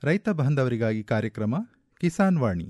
ರೈತ ಬಾಂಧವರಿಗಾಗಿ ಕಾರ್ಯಕ್ರಮ ಕಿಸಾನ್ ವಾಣಿ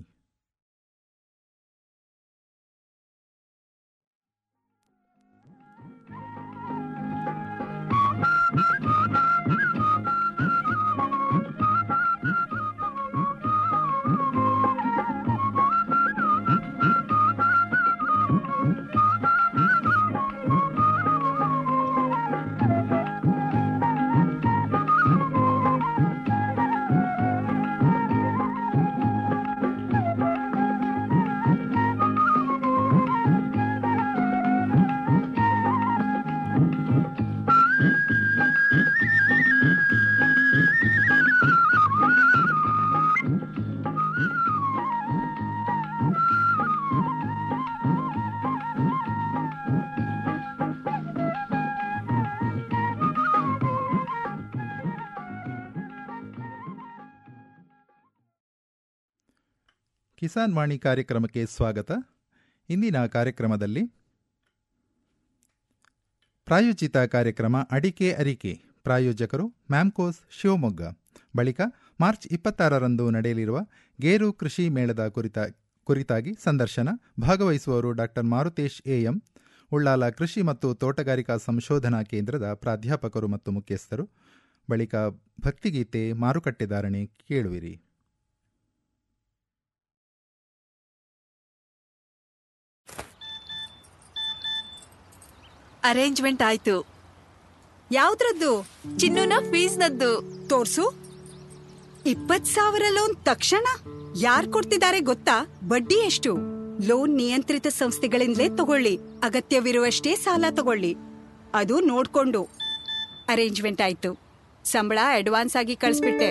ಕಿಸಾನ್ ವಾಣಿ ಕಾರ್ಯಕ್ರಮಕ್ಕೆ ಸ್ವಾಗತ ಇಂದಿನ ಕಾರ್ಯಕ್ರಮದಲ್ಲಿ ಪ್ರಾಯೋಜಿತ ಕಾರ್ಯಕ್ರಮ ಅಡಿಕೆ ಅರಿಕೆ ಪ್ರಾಯೋಜಕರು ಮ್ಯಾಮ್ಕೋಸ್ ಶಿವಮೊಗ್ಗ ಬಳಿಕ ಮಾರ್ಚ್ ಇಪ್ಪತ್ತಾರರಂದು ನಡೆಯಲಿರುವ ಗೇರು ಕೃಷಿ ಮೇಳದ ಕುರಿತ ಕುರಿತಾಗಿ ಸಂದರ್ಶನ ಭಾಗವಹಿಸುವವರು ಡಾಕ್ಟರ್ ಮಾರುತೇಶ್ ಎಎಂ ಉಳ್ಳಾಲ ಕೃಷಿ ಮತ್ತು ತೋಟಗಾರಿಕಾ ಸಂಶೋಧನಾ ಕೇಂದ್ರದ ಪ್ರಾಧ್ಯಾಪಕರು ಮತ್ತು ಮುಖ್ಯಸ್ಥರು ಬಳಿಕ ಭಕ್ತಿಗೀತೆ ಮಾರುಕಟ್ಟೆದಾರಣೆ ಕೇಳುವಿರಿ ಅರೇಂಜ್ಮೆಂಟ್ ಆಯ್ತು ಯಾವ್ದ್ರದ್ದು ಚಿನ್ನುನ ಫೀಸ್ನದ್ದು ತೋರ್ಸು ಇಪ್ಪತ್ ಸಾವಿರ ಲೋನ್ ತಕ್ಷಣ ಯಾರ್ ಕೊಡ್ತಿದ್ದಾರೆ ಗೊತ್ತಾ ಬಡ್ಡಿ ಎಷ್ಟು ಲೋನ್ ನಿಯಂತ್ರಿತ ಸಂಸ್ಥೆಗಳಿಂದಲೇ ತಗೊಳ್ಳಿ ಅಗತ್ಯವಿರುವಷ್ಟೇ ಸಾಲ ತಗೊಳ್ಳಿ ಅದು ನೋಡ್ಕೊಂಡು ಅರೇಂಜ್ಮೆಂಟ್ ಆಯ್ತು ಸಂಬಳ ಅಡ್ವಾನ್ಸ್ ಆಗಿ ಕಳಿಸ್ಬಿಟ್ಟೆ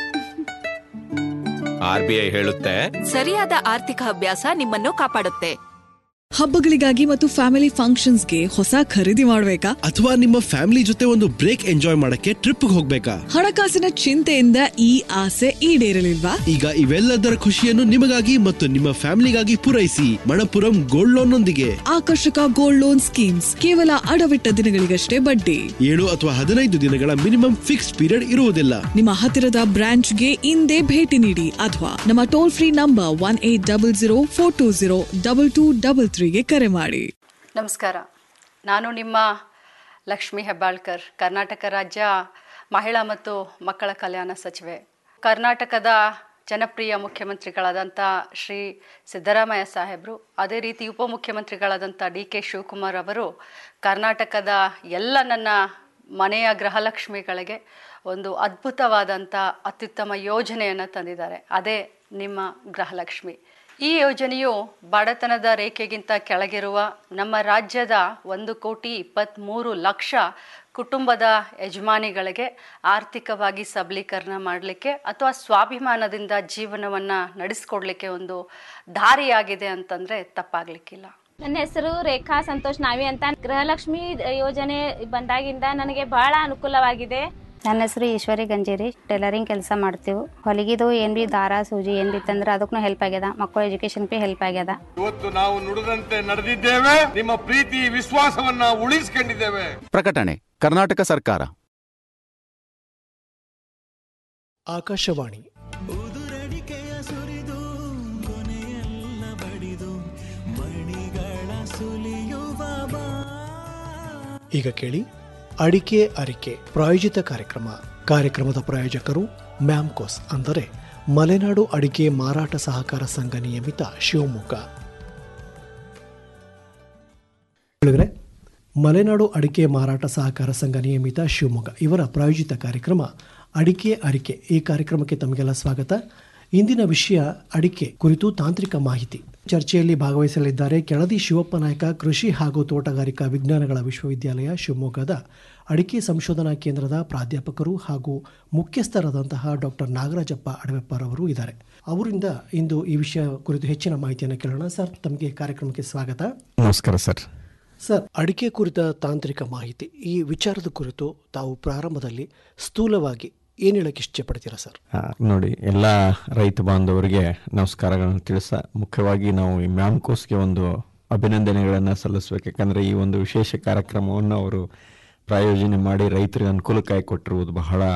ಆರ್ ಬಿ ಐ ಹೇಳುತ್ತೆ ಸರಿಯಾದ ಆರ್ಥಿಕ ಅಭ್ಯಾಸ ನಿಮ್ಮನ್ನು ಕಾಪಾಡುತ್ತೆ ಹಬ್ಬಗಳಿಗಾಗಿ ಮತ್ತು ಫ್ಯಾಮಿಲಿ ಫಂಕ್ಷನ್ಸ್ಗೆ ಹೊಸ ಖರೀದಿ ಮಾಡ್ಬೇಕಾ ಅಥವಾ ನಿಮ್ಮ ಫ್ಯಾಮಿಲಿ ಜೊತೆ ಒಂದು ಬ್ರೇಕ್ ಎಂಜಾಯ್ ಮಾಡಕ್ಕೆ ಟ್ರಿಪ್ ಹೋಗ್ಬೇಕಾ ಹಣಕಾಸಿನ ಚಿಂತೆಯಿಂದ ಈ ಆಸೆ ಈಡೇರಲಿಲ್ವಾ ಈಗ ಇವೆಲ್ಲದರ ಖುಷಿಯನ್ನು ನಿಮಗಾಗಿ ಮತ್ತು ನಿಮ್ಮ ಫ್ಯಾಮಿಲಿಗಾಗಿ ಪೂರೈಸಿ ಮಣಪುರಂ ಗೋಲ್ಡ್ ಲೋನ್ ನೊಂದಿಗೆ ಆಕರ್ಷಕ ಗೋಲ್ಡ್ ಲೋನ್ ಸ್ಕೀಮ್ಸ್ ಕೇವಲ ಅಡವಿಟ್ಟ ದಿನಗಳಿಗಷ್ಟೇ ಬಡ್ಡಿ ಏಳು ಅಥವಾ ಹದಿನೈದು ದಿನಗಳ ಮಿನಿಮಮ್ ಫಿಕ್ಸ್ ಪೀರಿಯಡ್ ಇರುವುದಿಲ್ಲ ನಿಮ್ಮ ಹತ್ತಿರದ ಬ್ರಾಂಚ್ಗೆ ಇಂದೇ ಭೇಟಿ ನೀಡಿ ಅಥವಾ ನಮ್ಮ toll free number one eight double zero four two zero double two double ತ್ರೀಗೆ ಕರೆ ಮಾಡಿ ನಮಸ್ಕಾರ ನಾನು ನಿಮ್ಮ ಲಕ್ಷ್ಮಿ ಹೆಬ್ಬಾಳ್ಕರ್ ಕರ್ನಾಟಕ ರಾಜ್ಯ ಮಹಿಳಾ ಮತ್ತು ಮಕ್ಕಳ ಕಲ್ಯಾಣ ಸಚಿವೆ ಕರ್ನಾಟಕದ ಜನಪ್ರಿಯ ಮುಖ್ಯಮಂತ್ರಿಗಳಾದಂಥ ಶ್ರೀ ಸಿದ್ದರಾಮಯ್ಯ ಸಾಹೇಬರು ಅದೇ ರೀತಿ ಉಪಮುಖ್ಯಮಂತ್ರಿಗಳಾದಂಥ ಡಿ ಕೆ ಶಿವಕುಮಾರ್ ಅವರು ಕರ್ನಾಟಕದ ಎಲ್ಲ ನನ್ನ ಮನೆಯ ಗೃಹಲಕ್ಷ್ಮಿಗಳಿಗೆ ಒಂದು ಅದ್ಭುತವಾದಂಥ ಅತ್ಯುತ್ತಮ ಯೋಜನೆಯನ್ನು ತಂದಿದ್ದಾರೆ ಅದೇ ನಿಮ್ಮ ಗೃಹಲಕ್ಷ್ಮಿ ಈ ಯೋಜನೆಯು ಬಡತನದ ರೇಖೆಗಿಂತ ಕೆಳಗಿರುವ ನಮ್ಮ ರಾಜ್ಯದ ಒಂದು ಕೋಟಿ ಇಪ್ಪತ್ತ್ಮೂರು ಲಕ್ಷ ಕುಟುಂಬದ ಯಜಮಾನಿಗಳಿಗೆ ಆರ್ಥಿಕವಾಗಿ ಸಬಲೀಕರಣ ಮಾಡಲಿಕ್ಕೆ ಅಥವಾ ಸ್ವಾಭಿಮಾನದಿಂದ ಜೀವನವನ್ನು ನಡೆಸ್ಕೊಡ್ಲಿಕ್ಕೆ ಒಂದು ದಾರಿಯಾಗಿದೆ ಅಂತಂದರೆ ತಪ್ಪಾಗಲಿಕ್ಕಿಲ್ಲ ನನ್ನ ಹೆಸರು ರೇಖಾ ಸಂತೋಷ್ ನಾವಿ ಅಂತ ಗೃಹಲಕ್ಷ್ಮಿ ಯೋಜನೆ ಬಂದಾಗಿಂದ ನನಗೆ ಬಹಳ ಅನುಕೂಲವಾಗಿದೆ ನನ್ನ ಹೆಸರು ಈಶ್ವರಿ ಗಂಜೇರಿ ಟೈಲರಿಂಗ್ ಕೆಲಸ ಮಾಡ್ತೀವಿ ಹೊಲಿಗಿದು ಏನ್ ಬಿ ದಾರ ಸೂಜಿ ಏನ್ ಬಿ ತಂದ್ರೆ ಅದಕ್ಕೂ ಹೆಲ್ಪ್ ಆಗ್ಯದ ಮಕ್ಕಳ ಎಜುಕೇಶನ್ ಬಿ ಹೆಲ್ಪ್ ಆಗ್ಯದ ಇವತ್ತು ನಾವು ನುಡಿದಂತೆ ನಡೆದಿದ್ದೇವೆ ನಿಮ್ಮ ಪ್ರೀತಿ ವಿಶ್ವಾಸವನ್ನ ಉಳಿಸಿಕೊಂಡಿದ್ದೇವೆ ಪ್ರಕಟಣೆ ಕರ್ನಾಟಕ ಸರ್ಕಾರ ಆಕಾಶವಾಣಿ ಈಗ ಕೇಳಿ ಅಡಿಕೆ ಅರಿಕೆ ಪ್ರಾಯೋಜಿತ ಕಾರ್ಯಕ್ರಮ ಕಾರ್ಯಕ್ರಮದ ಪ್ರಾಯೋಜಕರು ಮ್ಯಾಮ್ಕೋಸ್ ಅಂದರೆ ಮಲೆನಾಡು ಅಡಿಕೆ ಮಾರಾಟ ಸಹಕಾರ ಸಂಘ ನಿಯಮಿತ ಶಿವಮೊಗ್ಗ ಹೇಳಿದ್ರೆ ಮಲೆನಾಡು ಅಡಿಕೆ ಮಾರಾಟ ಸಹಕಾರ ಸಂಘ ನಿಯಮಿತ ಶಿವಮೊಗ್ಗ ಇವರ ಪ್ರಾಯೋಜಿತ ಕಾರ್ಯಕ್ರಮ ಅಡಿಕೆ ಅರಿಕೆ ಈ ಕಾರ್ಯಕ್ರಮಕ್ಕೆ ತಮಗೆಲ್ಲ ಸ್ವಾಗತ ಇಂದಿನ ವಿಷಯ ಅಡಿಕೆ ಕುರಿತು ತಾಂತ್ರಿಕ ಮಾಹಿತಿ ಚರ್ಚೆಯಲ್ಲಿ ಭಾಗವಹಿಸಲಿದ್ದಾರೆ ಕೆಳದಿ ಶಿವಪ್ಪ ನಾಯಕ ಕೃಷಿ ಹಾಗೂ ತೋಟಗಾರಿಕಾ ವಿಜ್ಞಾನಗಳ ವಿಶ್ವವಿದ್ಯಾಲಯ ಶಿವಮೊಗ್ಗದ ಅಡಿಕೆ ಸಂಶೋಧನಾ ಕೇಂದ್ರದ ಪ್ರಾಧ್ಯಾಪಕರು ಹಾಗೂ ಮುಖ್ಯಸ್ಥರಾದಂತಹ ಡಾಕ್ಟರ್ ನಾಗರಾಜಪ್ಪ ಅಡವೆಪ್ಪರವರು ಇದ್ದಾರೆ ಅವರಿಂದ ಇಂದು ಈ ವಿಷಯ ಕುರಿತು ಹೆಚ್ಚಿನ ಮಾಹಿತಿಯನ್ನು ಕೇಳೋಣ ಸರ್ ತಮಗೆ ಕಾರ್ಯಕ್ರಮಕ್ಕೆ ಸ್ವಾಗತ ನಮಸ್ಕಾರ ಸರ್ ಸರ್ ಅಡಿಕೆ ಕುರಿತ ತಾಂತ್ರಿಕ ಮಾಹಿತಿ ಈ ವಿಚಾರದ ಕುರಿತು ತಾವು ಪ್ರಾರಂಭದಲ್ಲಿ ಸ್ಥೂಲವಾಗಿ ಏನು ಹೇಳಕ್ಕೆ ಇಷ್ಟಪಡ್ತೀರಾ ಸರ್ ಆ, ನೋಡಿ ಎಲ್ಲ ರೈತ ಬಾಂಧವರಿಗೆ ನಮಸ್ಕಾರಗಳನ್ನು ತಿಳಿಸ ಮುಖ್ಯವಾಗಿ ನಾವು ಈ ಮ್ಯಾಮ್ಕೋಸ್ಗೆ ಒಂದು ಅಭಿನಂದನೆಗಳನ್ನು ಸಲ್ಲಿಸಬೇಕು ಯಾಕಂದರೆ ಈ ಒಂದು ವಿಶೇಷ ಕಾರ್ಯಕ್ರಮವನ್ನು ಅವರು ಪ್ರಾಯೋಜನೆ ಮಾಡಿ ರೈತರಿಗೆ ಅನುಕೂಲಕ್ಕಾಗಿ ಕೊಟ್ಟಿರುವುದು ಬಹಳ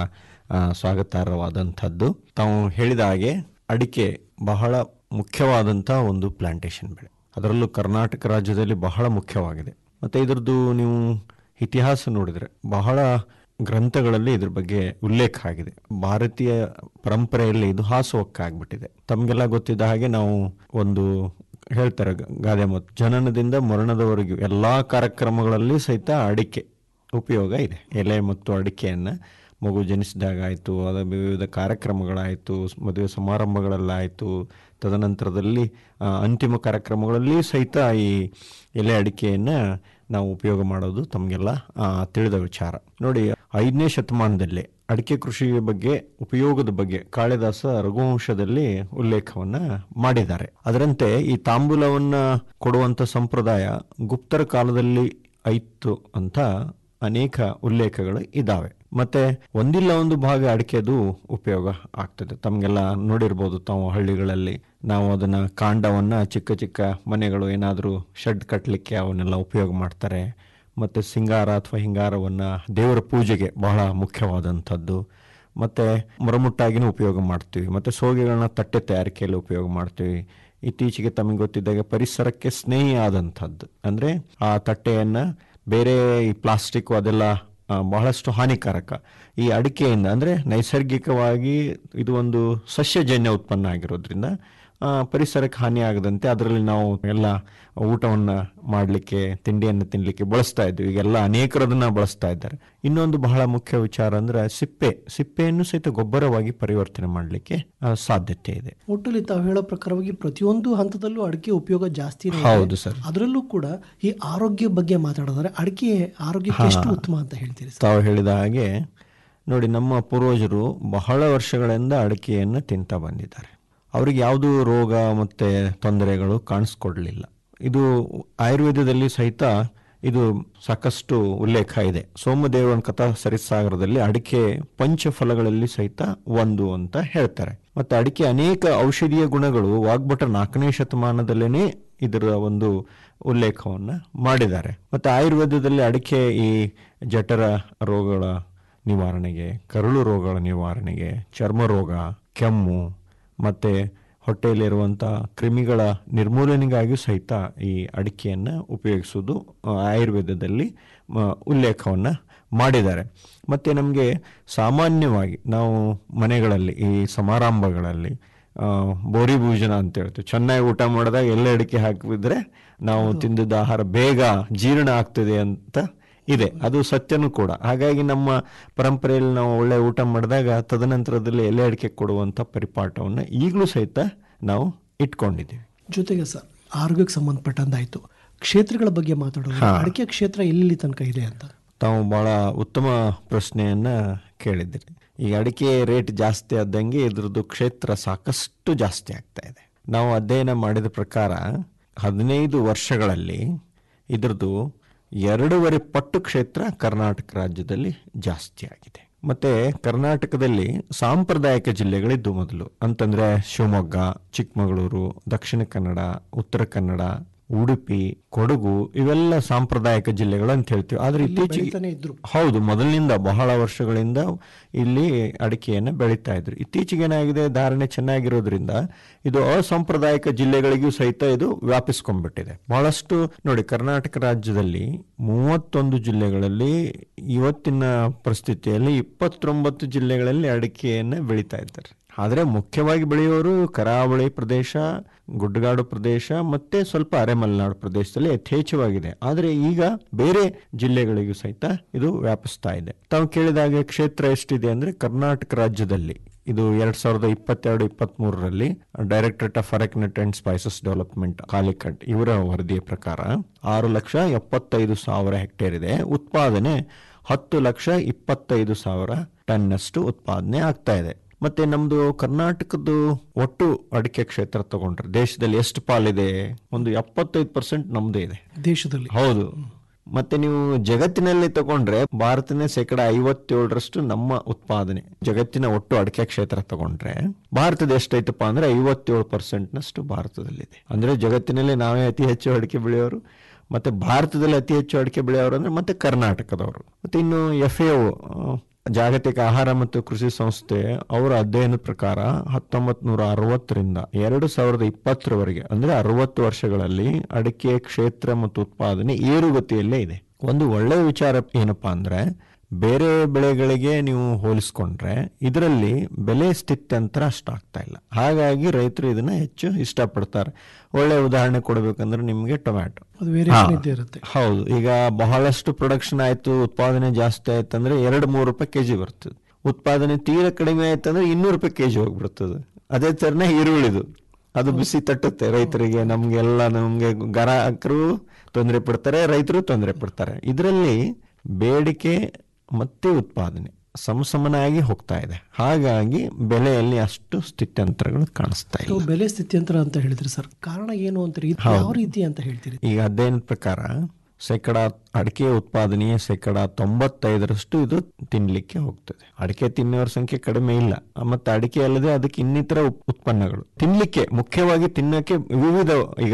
ಆ, ಸ್ವಾಗತಾರ್ಹವಾದಂಥದ್ದು ತಾವು ಹೇಳಿದ ಹಾಗೆ ಅಡಿಕೆ ಬಹಳ ಮುಖ್ಯವಾದಂಥ ಒಂದು ಪ್ಲಾಂಟೇಶನ್ ಬೆಳೆ ಅದರಲ್ಲೂ ಕರ್ನಾಟಕ ರಾಜ್ಯದಲ್ಲಿ ಬಹಳ ಮುಖ್ಯವಾಗಿದೆ ಮತ್ತು ಇದರದ್ದು ನೀವು ಇತಿಹಾಸ ನೋಡಿದರೆ ಬಹಳ ಗ್ರಂಥಗಳಲ್ಲಿ ಇದ್ರ ಬಗ್ಗೆ ಉಲ್ಲೇಖ ಆಗಿದೆ ಭಾರತೀಯ ಪರಂಪರೆಯಲ್ಲಿ ಇದು ಹಾಸುಹೊಕ್ಕಾಗ್ಬಿಟ್ಟಿದೆ ತಮಗೆಲ್ಲ ಗೊತ್ತಿದ್ದ ಹಾಗೆ ನಾವು ಒಂದು ಹೇಳ್ತಾರೆ ಗ- ಗಾದೆ ಮಾತು ಜನನದಿಂದ ಮರಣದವರೆಗೂ ಎಲ್ಲಾ ಕಾರ್ಯಕ್ರಮಗಳಲ್ಲಿ ಸಹಿತ ಅಡಿಕೆ ಉಪಯೋಗ ಇದೆ ಎಲೆ ಮತ್ತು ಅಡಿಕೆಯನ್ನು ಮಗು ಜನಿಸಿದಾಗ ಆಯಿತು ಅದರ ವಿವಿಧ ಕಾರ್ಯಕ್ರಮಗಳಾಯಿತು ಮದುವೆ ಸಮಾರಂಭಗಳಲ್ಲಾಯಿತು ತದನಂತರದಲ್ಲಿ ಆ, ಅಂತಿಮ ಕಾರ್ಯಕ್ರಮಗಳಲ್ಲಿ ಸಹಿತ ಈ ಎಲೆ ಅಡಿಕೆಯನ್ನು ನಾವು ಉಪಯೋಗ ಮಾಡೋದು ತಮಗೆಲ್ಲ ಆ, ತಿಳಿದ ವಿಚಾರ ನೋಡಿ ಐದನೇ ಶತಮಾನದಲ್ಲಿ ಅಡಿಕೆ ಕೃಷಿ ಬಗ್ಗೆ ಉಪಯೋಗದ ಬಗ್ಗೆ ಕಾಳಿದಾಸ ರಘುವಂಶದಲ್ಲಿ ಉಲ್ಲೇಖವನ್ನ ಮಾಡಿದ್ದಾರೆ ಅದರಂತೆ ಈ ತಾಂಬೂಲವನ್ನ ಕೊಡುವಂತ ಸಂಪ್ರದಾಯ ಗುಪ್ತರ ಕಾಲದಲ್ಲಿ ಐತ್ತು ಅಂತ ಅನೇಕ ಉಲ್ಲೇಖಗಳು ಇದಾವೆ ಮತ್ತೆ ಒಂದಿಲ್ಲ ಒಂದು ಭಾಗ ಅಡಿಕೆದು ಉಪಯೋಗ ಆಗ್ತದೆ ತಮಗೆಲ್ಲ ನೋಡಿರ್ಬೋದು ತಾವು ಹಳ್ಳಿಗಳಲ್ಲಿ ನಾವು ಅದನ್ನ ಕಾಂಡವನ್ನ ಚಿಕ್ಕ ಚಿಕ್ಕ ಮನೆಗಳು ಏನಾದರೂ ಶೆಡ್ ಕಟ್ಟಲಿಕ್ಕೆ ಅವನ್ನೆಲ್ಲ ಉಪಯೋಗ ಮಾಡ್ತಾರೆ ಮತ್ತೆ ಸಿಂಗಾರ ಅಥವಾ ಹಿಂಗಾರವನ್ನ ದೇವರ ಪೂಜೆಗೆ ಬಹಳ ಮುಖ್ಯವಾದಂಥದ್ದು ಮತ್ತೆ ಮರಮುಟ್ಟಾಗಿನೂ ಉಪಯೋಗ ಮಾಡ್ತೀವಿ ಮತ್ತೆ ಸೋಗೆಗಳನ್ನ ತಟ್ಟೆ ತಯಾರಿಕೆಯಲ್ಲಿ ಉಪಯೋಗ ಮಾಡ್ತೀವಿ ಇತ್ತೀಚೆಗೆ ತಮಗೆ ಗೊತ್ತಿದ್ದಾಗ ಪರಿಸರಕ್ಕೆ ಸ್ನೇಹಿ ಆದಂಥದ್ದು ಅಂದ್ರೆ ಆ ತಟ್ಟೆಯನ್ನ ಬೇರೆ ಈ ಪ್ಲಾಸ್ಟಿಕ್ ಅದೆಲ್ಲ ಆ, ಬಹಳಷ್ಟು ಹಾನಿಕಾರಕ ಈ ಅಡಿಕೆಯಿಂದ ಅಂದ್ರೆ ನೈಸರ್ಗಿಕವಾಗಿ ಇದು ಒಂದು ಸಸ್ಯಜನ್ಯ ಉತ್ಪನ್ನ ಆಗಿರೋದ್ರಿಂದ ಆ, ಪರಿಸರಕ್ಕೆ ಹಾನಿ ಆಗದಂತೆ ಅದರಲ್ಲಿ ನಾವು ಎಲ್ಲ ಊಟವನ್ನ ಮಾಡಲಿಕ್ಕೆ ತಿಂಡಿಯನ್ನು ತಿನ್ನಲಿಕ್ಕೆ ಬಳಸ್ತಾ ಇದ್ವಿ ಈಗೆಲ್ಲ ಅನೇಕರದನ್ನ ಬಳಸ್ತಾ ಇದ್ದಾರೆ ಇನ್ನೊಂದು ಬಹಳ ಮುಖ್ಯ ವಿಚಾರ ಅಂದ್ರೆ ಸಿಪ್ಪೆ ಸಿಪ್ಪೆಯನ್ನು ಸಹಿತ ಗೊಬ್ಬರವಾಗಿ ಪರಿವರ್ತನೆ ಮಾಡಲಿಕ್ಕೆ ಸಾಧ್ಯತೆ ಇದೆ ಒಟ್ಟಲ್ಲಿ ತಾವು ಹೇಳೋ ಪ್ರಕಾರವಾಗಿ ಪ್ರತಿಯೊಂದು ಹಂತದಲ್ಲೂ ಅಡಿಕೆ ಉಪಯೋಗ ಜಾಸ್ತಿ ಹೌದು ಸರ್. ಅದರಲ್ಲೂ ಕೂಡ ಈ ಆರೋಗ್ಯ ಬಗ್ಗೆ ಮಾತಾಡಿದ್ರೆ ಅಡಿಕೆ ಆರೋಗ್ಯಕ್ಕೆ ಹಾ. ಎಷ್ಟು ಉತ್ತಮ ಅಂತ ಹೇಳ್ತೀರಿ ಸರ್ ತಾವು ಹೇಳಿದ ಹಾಗೆ ನೋಡಿ ನಮ್ಮ ಪೂರ್ವಜರು ಬಹಳ ವರ್ಷಗಳಿಂದ ಅಡಿಕೆಯನ್ನು ತಿಂತ ಬಂದಿದ್ದಾರೆ ಅವರಿಗೆ ಯಾವುದೂ ರೋಗ ಮತ್ತೆ ತೊಂದರೆಗಳು ಕಾಣಿಸ್ಕೊಡ್ಲಿಲ್ಲ ಇದು ಆಯುರ್ವೇದದಲ್ಲಿ ಸಹಿತ ಇದು ಸಾಕಷ್ಟು ಉಲ್ಲೇಖ ಇದೆ ಸೋಮದೇವನ ಕಥಾ ಸರಿಸಾಗರದಲ್ಲಿ ಅಡಿಕೆ ಪಂಚಫಲಗಳಲ್ಲಿ ಸಹಿತ ಒಂದು ಅಂತ ಹೇಳ್ತಾರೆ ಮತ್ತೆ ಅಡಿಕೆ ಅನೇಕ ಔಷಧೀಯ ಗುಣಗಳು ವಾಗ್ಭಟ ನಾಲ್ಕನೇ ಶತಮಾನದಲ್ಲೇನೆ ಇದರ ಒಂದು ಉಲ್ಲೇಖವನ್ನ ಮಾಡಿದ್ದಾರೆ ಮತ್ತೆ ಆಯುರ್ವೇದದಲ್ಲಿ ಅಡಿಕೆ ಈ ಜಠರ ರೋಗಗಳ ನಿವಾರಣೆಗೆ ಕರುಳು ರೋಗಗಳ ನಿವಾರಣೆಗೆ ಚರ್ಮ ರೋಗ ಕೆಮ್ಮು ಮತ್ತೆ ಹೊಟ್ಟೆಯಲ್ಲಿರುವಂಥ ಕ್ರಿಮಿಗಳ ನಿರ್ಮೂಲನೆಗಾಗಿ ಸಹಿತ ಈ ಅಡಿಕೆಯನ್ನು ಉಪಯೋಗಿಸುವುದು ಆ, ಆಯುರ್ವೇದದಲ್ಲಿ ಮ, ಉಲ್ಲೇಖವನ್ನು ಮಾಡಿದ್ದಾರೆ ಮತ್ತು ನಮಗೆ ಸಾಮಾನ್ಯವಾಗಿ ನಾವು ಮನೆಗಳಲ್ಲಿ ಈ ಸಮಾರಂಭಗಳಲ್ಲಿ ಆ, ಬೋರಿ ಭೋಜನ ಅಂತ ಹೇಳ್ತೀವಿ ಚೆನ್ನಾಗಿ ಊಟ ಮಾಡಿದಾಗ ಎಲ್ಲ ಅಡಿಕೆ ಹಾಕಿದ್ರೆ ನಾವು ತಿಂದಿದ್ದ ಆಹಾರ ಬೇಗ ಜೀರ್ಣ ಆಗ್ತದೆ ಅಂತ ಇದೆ ಅದು ಸತ್ಯನೂ ಕೂಡ ಹಾಗಾಗಿ ನಮ್ಮ ಪರಂಪರೆಯಲ್ಲಿ ನಾವು ಒಳ್ಳೆ ಊಟ ಮಾಡಿದಾಗ ತದನಂತರದಲ್ಲಿ ಎಲೆ ಅಡಿಕೆ ಕೊಡುವಂಥ ಪರಿಪಾಠವನ್ನು ಈಗಲೂ ಸಹಿತ ನಾವು ಇಟ್ಕೊಂಡಿದ್ದೀವಿ ಜೊತೆಗೆ ಸರ್ ಆರೋಗ್ಯಕ್ಕೆ ಸಂಬಂಧಪಟ್ಟಂದಾಯ್ತು ಕ್ಷೇತ್ರಗಳ ಬಗ್ಗೆ ಮಾತಾಡೋದು ಹಾ. ಅಡಿಕೆ ಕ್ಷೇತ್ರ ಎಲ್ಲಿ ತನಕ ಇದೆ ಅಂತ ತಾವು ಬಹಳ ಉತ್ತಮ ಪ್ರಶ್ನೆಯನ್ನ ಕೇಳಿದ್ದೀರಿ ಈಗ ಅಡಿಕೆ ರೇಟ್ ಜಾಸ್ತಿ ಆದಂಗೆ ಇದ್ರದ್ದು ಕ್ಷೇತ್ರ ಸಾಕಷ್ಟು ಜಾಸ್ತಿ ಆಗ್ತಾ ಇದೆ ನಾವು ಅಧ್ಯಯನ ಮಾಡಿದ ಪ್ರಕಾರ ಹದಿನೈದು ವರ್ಷಗಳಲ್ಲಿ ಇದ್ರದ್ದು ಎರಡೂವರೆ ಪಟ್ಟು ಕ್ಷೇತ್ರ ಕರ್ನಾಟಕ ರಾಜ್ಯದಲ್ಲಿ ಜಾಸ್ತಿ ಆಗಿದೆ ಮತ್ತೆ ಕರ್ನಾಟಕದಲ್ಲಿ ಸಾಂಪ್ರದಾಯಿಕ ಜಿಲ್ಲೆಗಳಿದ್ದು ಮೊದಲು ಅಂತಂದ್ರೆ ಶಿವಮೊಗ್ಗ ಚಿಕ್ಕಮಗಳೂರು ದಕ್ಷಿಣ ಕನ್ನಡ ಉತ್ತರ ಕನ್ನಡ ಉಡುಪಿ ಕೊಡಗು ಇವೆಲ್ಲ ಸಾಂಪ್ರದಾಯಿಕ ಜಿಲ್ಲೆಗಳು ಅಂತ ಹೇಳ್ತೀವಿ ಆದ್ರೆ ಇತ್ತೀಚೆಗೆ ಬೆಳೀತಾನೆ ಇದ್ರು. ಹೌದು ಮೊದಲಿನಿಂದ ಬಹಳ ವರ್ಷಗಳಿಂದ ಇಲ್ಲಿ ಅಡಿಕೆಯನ್ನು ಬೆಳೀತಾ ಇದ್ರು ಇತ್ತೀಚೆಗೆ ಏನಾಗಿದೆ ಧಾರಣೆ ಚೆನ್ನಾಗಿರೋದ್ರಿಂದ ಇದು ಅಸಾಂಪ್ರದಾಯಿಕ ಜಿಲ್ಲೆಗಳಿಗೂ ಸಹಿತ ಇದು ವ್ಯಾಪಿಸ್ಕೊಂಡ್ಬಿಟ್ಟಿದೆ ಬಹಳಷ್ಟು ನೋಡಿ ಕರ್ನಾಟಕ ರಾಜ್ಯದಲ್ಲಿ ಮೂವತ್ತೊಂದು ಜಿಲ್ಲೆಗಳಲ್ಲಿ ಇವತ್ತಿನ ಪರಿಸ್ಥಿತಿಯಲ್ಲಿ ಇಪ್ಪತ್ತೊಂಬತ್ತು ಜಿಲ್ಲೆಗಳಲ್ಲಿ ಅಡಿಕೆಯನ್ನು ಬೆಳೀತಾ ಇದ್ದಾರೆ ಆದರೆ ಮುಖ್ಯವಾಗಿ ಬೆಳೆಯೋರು ಕರಾವಳಿ ಪ್ರದೇಶ ಗುಡ್ಡಗಾಡು ಪ್ರದೇಶ ಮತ್ತೆ ಸ್ವಲ್ಪ ಅರೆಮಲೆನಾಡು ಪ್ರದೇಶದಲ್ಲಿ ಯಥೇಚ್ಛವಾಗಿದೆ ಆದರೆ ಈಗ ಬೇರೆ ಜಿಲ್ಲೆಗಳಿಗೂ ಸಹಿತ ಇದು ವ್ಯಾಪಿಸ್ತಾ ಇದೆ ತಾವು ಕೇಳಿದಾಗೆ ಕ್ಷೇತ್ರ ಎಷ್ಟಿದೆ ಅಂದ್ರೆ ಕರ್ನಾಟಕ ರಾಜ್ಯದಲ್ಲಿ ಇದು ಎರಡ್ ಸಾವಿರದ ಇಪ್ಪತ್ತೆರಡು ಇಪ್ಪತ್ತ್ ಮೂರರಲ್ಲಿ directorate of arecanut and spices development Calicut ಇವರ ವರದಿಯ ಪ್ರಕಾರ ಆರು ಲಕ್ಷ ಎಪ್ಪತ್ತೈದು ಸಾವಿರ ಹೆಕ್ಟೇರ್ ಇದೆ ಉತ್ಪಾದನೆ ಹತ್ತು ಲಕ್ಷ ಇಪ್ಪತ್ತೈದು ಸಾವಿರ ಟನ್ನಷ್ಟು ಉತ್ಪಾದನೆ ಆಗ್ತಾ ಇದೆ ಮತ್ತೆ ನಮ್ದು ಕರ್ನಾಟಕದ್ದು ಒಟ್ಟು ಅಡಿಕೆ ಕ್ಷೇತ್ರ ತಗೊಂಡ್ರೆ ದೇಶದಲ್ಲಿ ಎಷ್ಟು ಪಾಲಿದೆ ಒಂದು ಎಪ್ಪತ್ತೈದು ಪರ್ಸೆಂಟ್ ನಮ್ದೇ ಇದೆ ದೇಶದಲ್ಲಿ ಹೌದು ಮತ್ತೆ ನೀವು ಜಗತ್ತಿನಲ್ಲಿ ತಗೊಂಡ್ರೆ ಭಾರತನೇ ಶೇಕಡ ಐವತ್ತೇಳರಷ್ಟು ನಮ್ಮ ಉತ್ಪಾದನೆ ಜಗತ್ತಿನ ಒಟ್ಟು ಅಡಿಕೆ ಕ್ಷೇತ್ರ ತಗೊಂಡ್ರೆ ಭಾರತದ ಎಷ್ಟೈತಪ್ಪ ಅಂದ್ರೆ ಐವತ್ತೇಳು ಪರ್ಸೆಂಟ್ ನಷ್ಟು ಭಾರತದಲ್ಲಿದೆ ಅಂದ್ರೆ ಜಗತ್ತಿನಲ್ಲಿ ನಾವೇ ಅತಿ ಹೆಚ್ಚು ಅಡಿಕೆ ಬೆಳೆಯೋರು ಮತ್ತೆ ಭಾರತದಲ್ಲಿ ಅತಿ ಹೆಚ್ಚು ಅಡಿಕೆ ಬೆಳೆಯೋರು ಅಂದ್ರೆ ಮತ್ತೆ ಕರ್ನಾಟಕದವರು ಮತ್ತೆ ಇನ್ನು ಎಫ್ ಎ ಜಾಗತಿಕ ಆಹಾರ ಮತ್ತು ಕೃಷಿ ಸಂಸ್ಥೆ ಅವರ ಅಧ್ಯಯನದ ಪ್ರಕಾರ ಹತ್ತೊಂಬತ್ ನೂರ ಅರವತ್ತರಿಂದ ಎರಡು ಸಾವಿರದ ಇಪ್ಪತ್ತರವರೆಗೆ ಅಂದ್ರೆ ಅರವತ್ತು ವರ್ಷಗಳಲ್ಲಿ ಅಡಿಕೆ ಕ್ಷೇತ್ರ ಮತ್ತು ಉತ್ಪಾದನೆ ಏರುಗತಿಯಲ್ಲೇ ಇದೆ ಒಂದು ಒಳ್ಳೆಯ ವಿಚಾರ ಏನಪ್ಪಾ ಅಂದ್ರೆ ಬೇರೆ ಬೆಳೆಗಳಿಗೆ ನೀವು ಹೋಲಿಸ್ಕೊಂಡ್ರೆ ಇದರಲ್ಲಿ ಬೆಲೆ ಸ್ಥಿತ್ಯಂತರ ಅಷ್ಟಾಗ್ತಾ ಇಲ್ಲ ಹಾಗಾಗಿ ರೈತರು ಇದನ್ನ ಹೆಚ್ಚು ಇಷ್ಟಪಡ್ತಾರೆ ಒಳ್ಳೆ ಉದಾಹರಣೆ ಕೊಡಬೇಕಂದ್ರೆ ನಿಮಗೆ ಟೊಮ್ಯಾಟೊ ಅದು ವೇರಿಯೇಷನ್ ಹಾ. ಇದ್ದೇ ಇರುತ್ತೆ ಹೌದು ಈಗ ಬಹಳಷ್ಟು ಪ್ರೊಡಕ್ಷನ್ ಆಯ್ತು ಉತ್ಪಾದನೆ ಜಾಸ್ತಿ ಆಯ್ತಂದ್ರೆ ಎರಡು ಮೂರು ರೂಪಾಯಿ ಕೆಜಿ ಬರ್ತದೆ ಉತ್ಪಾದನೆ ತೀರಾ ಕಡಿಮೆ ಆಯ್ತಂದ್ರೆ ಇನ್ನೂರು ರೂಪಾಯಿ ಕೆಜಿ ಹೋಗ್ಬಿಡ್ತದೆ ಅದೇ ತರನೇ ಈರುಳ್ಳಿದು ಅದು ಬಿಸಿ ತಟ್ಟುತ್ತೆ ರೈತರಿಗೆ ನಮ್ಗೆಲ್ಲ ನಮ್ಗೆ ಗ್ರಾಹಕರು ತೊಂದರೆ ಪಡ್ತಾರೆ ರೈತರು ತೊಂದರೆ ಪಡ್ತಾರೆ ಇದರಲ್ಲಿ ಬೇಡಿಕೆ ಮತ್ತೆ ಉತ್ಪಾದನೆ ಸಮಸಮನಾಗಿ ಹೋಗ್ತಾ ಇದೆ ಹಾಗಾಗಿ ಬೆಲೆಯಲ್ಲಿ ಅಷ್ಟು ಸ್ಥಿತ್ಯಂತರಗಳು ಕಾಣಿಸ್ತಾ ಇಲ್ಲ ಇದು ಬೆಲೆ ಸ್ಥಿತ್ಯಂತರ ಅಂತ ಹೇಳಿದ್ರಿ ಸರ್ ಕಾರಣ ಏನು ಅಂತೀರಿ ಇದು ಹೌದು. ಯಾವ ರೀತಿ ಅಂತ ಹೇಳ್ತೀರಿ ಈಗ ಅಧ್ಯಯನದ ಪ್ರಕಾರ ಶೇಕಡ ಅಡಿಕೆ ಉತ್ಪಾದನೆಯ ಶೇಕಡ ತೊಂಬತ್ತೈದರಷ್ಟು ಇದು ತಿನ್ಲಿಕ್ಕೆ ಹೋಗ್ತದೆ ಅಡಿಕೆ ತಿನ್ನುವರ ಸಂಖ್ಯೆ ಕಡಿಮೆ ಇಲ್ಲ ಮತ್ತೆ ಅಡಿಕೆ ಅಲ್ಲದೆ ಅದಕ್ಕೆ ಇನ್ನಿತರ ಉಪ್- ಉತ್ಪನ್ನಗಳು ತಿನ್ಲಿಕ್ಕೆ ಮುಖ್ಯವಾಗಿ ತಿನ್ನಕ್ಕೆ ವಿವಿಧ ಈಗ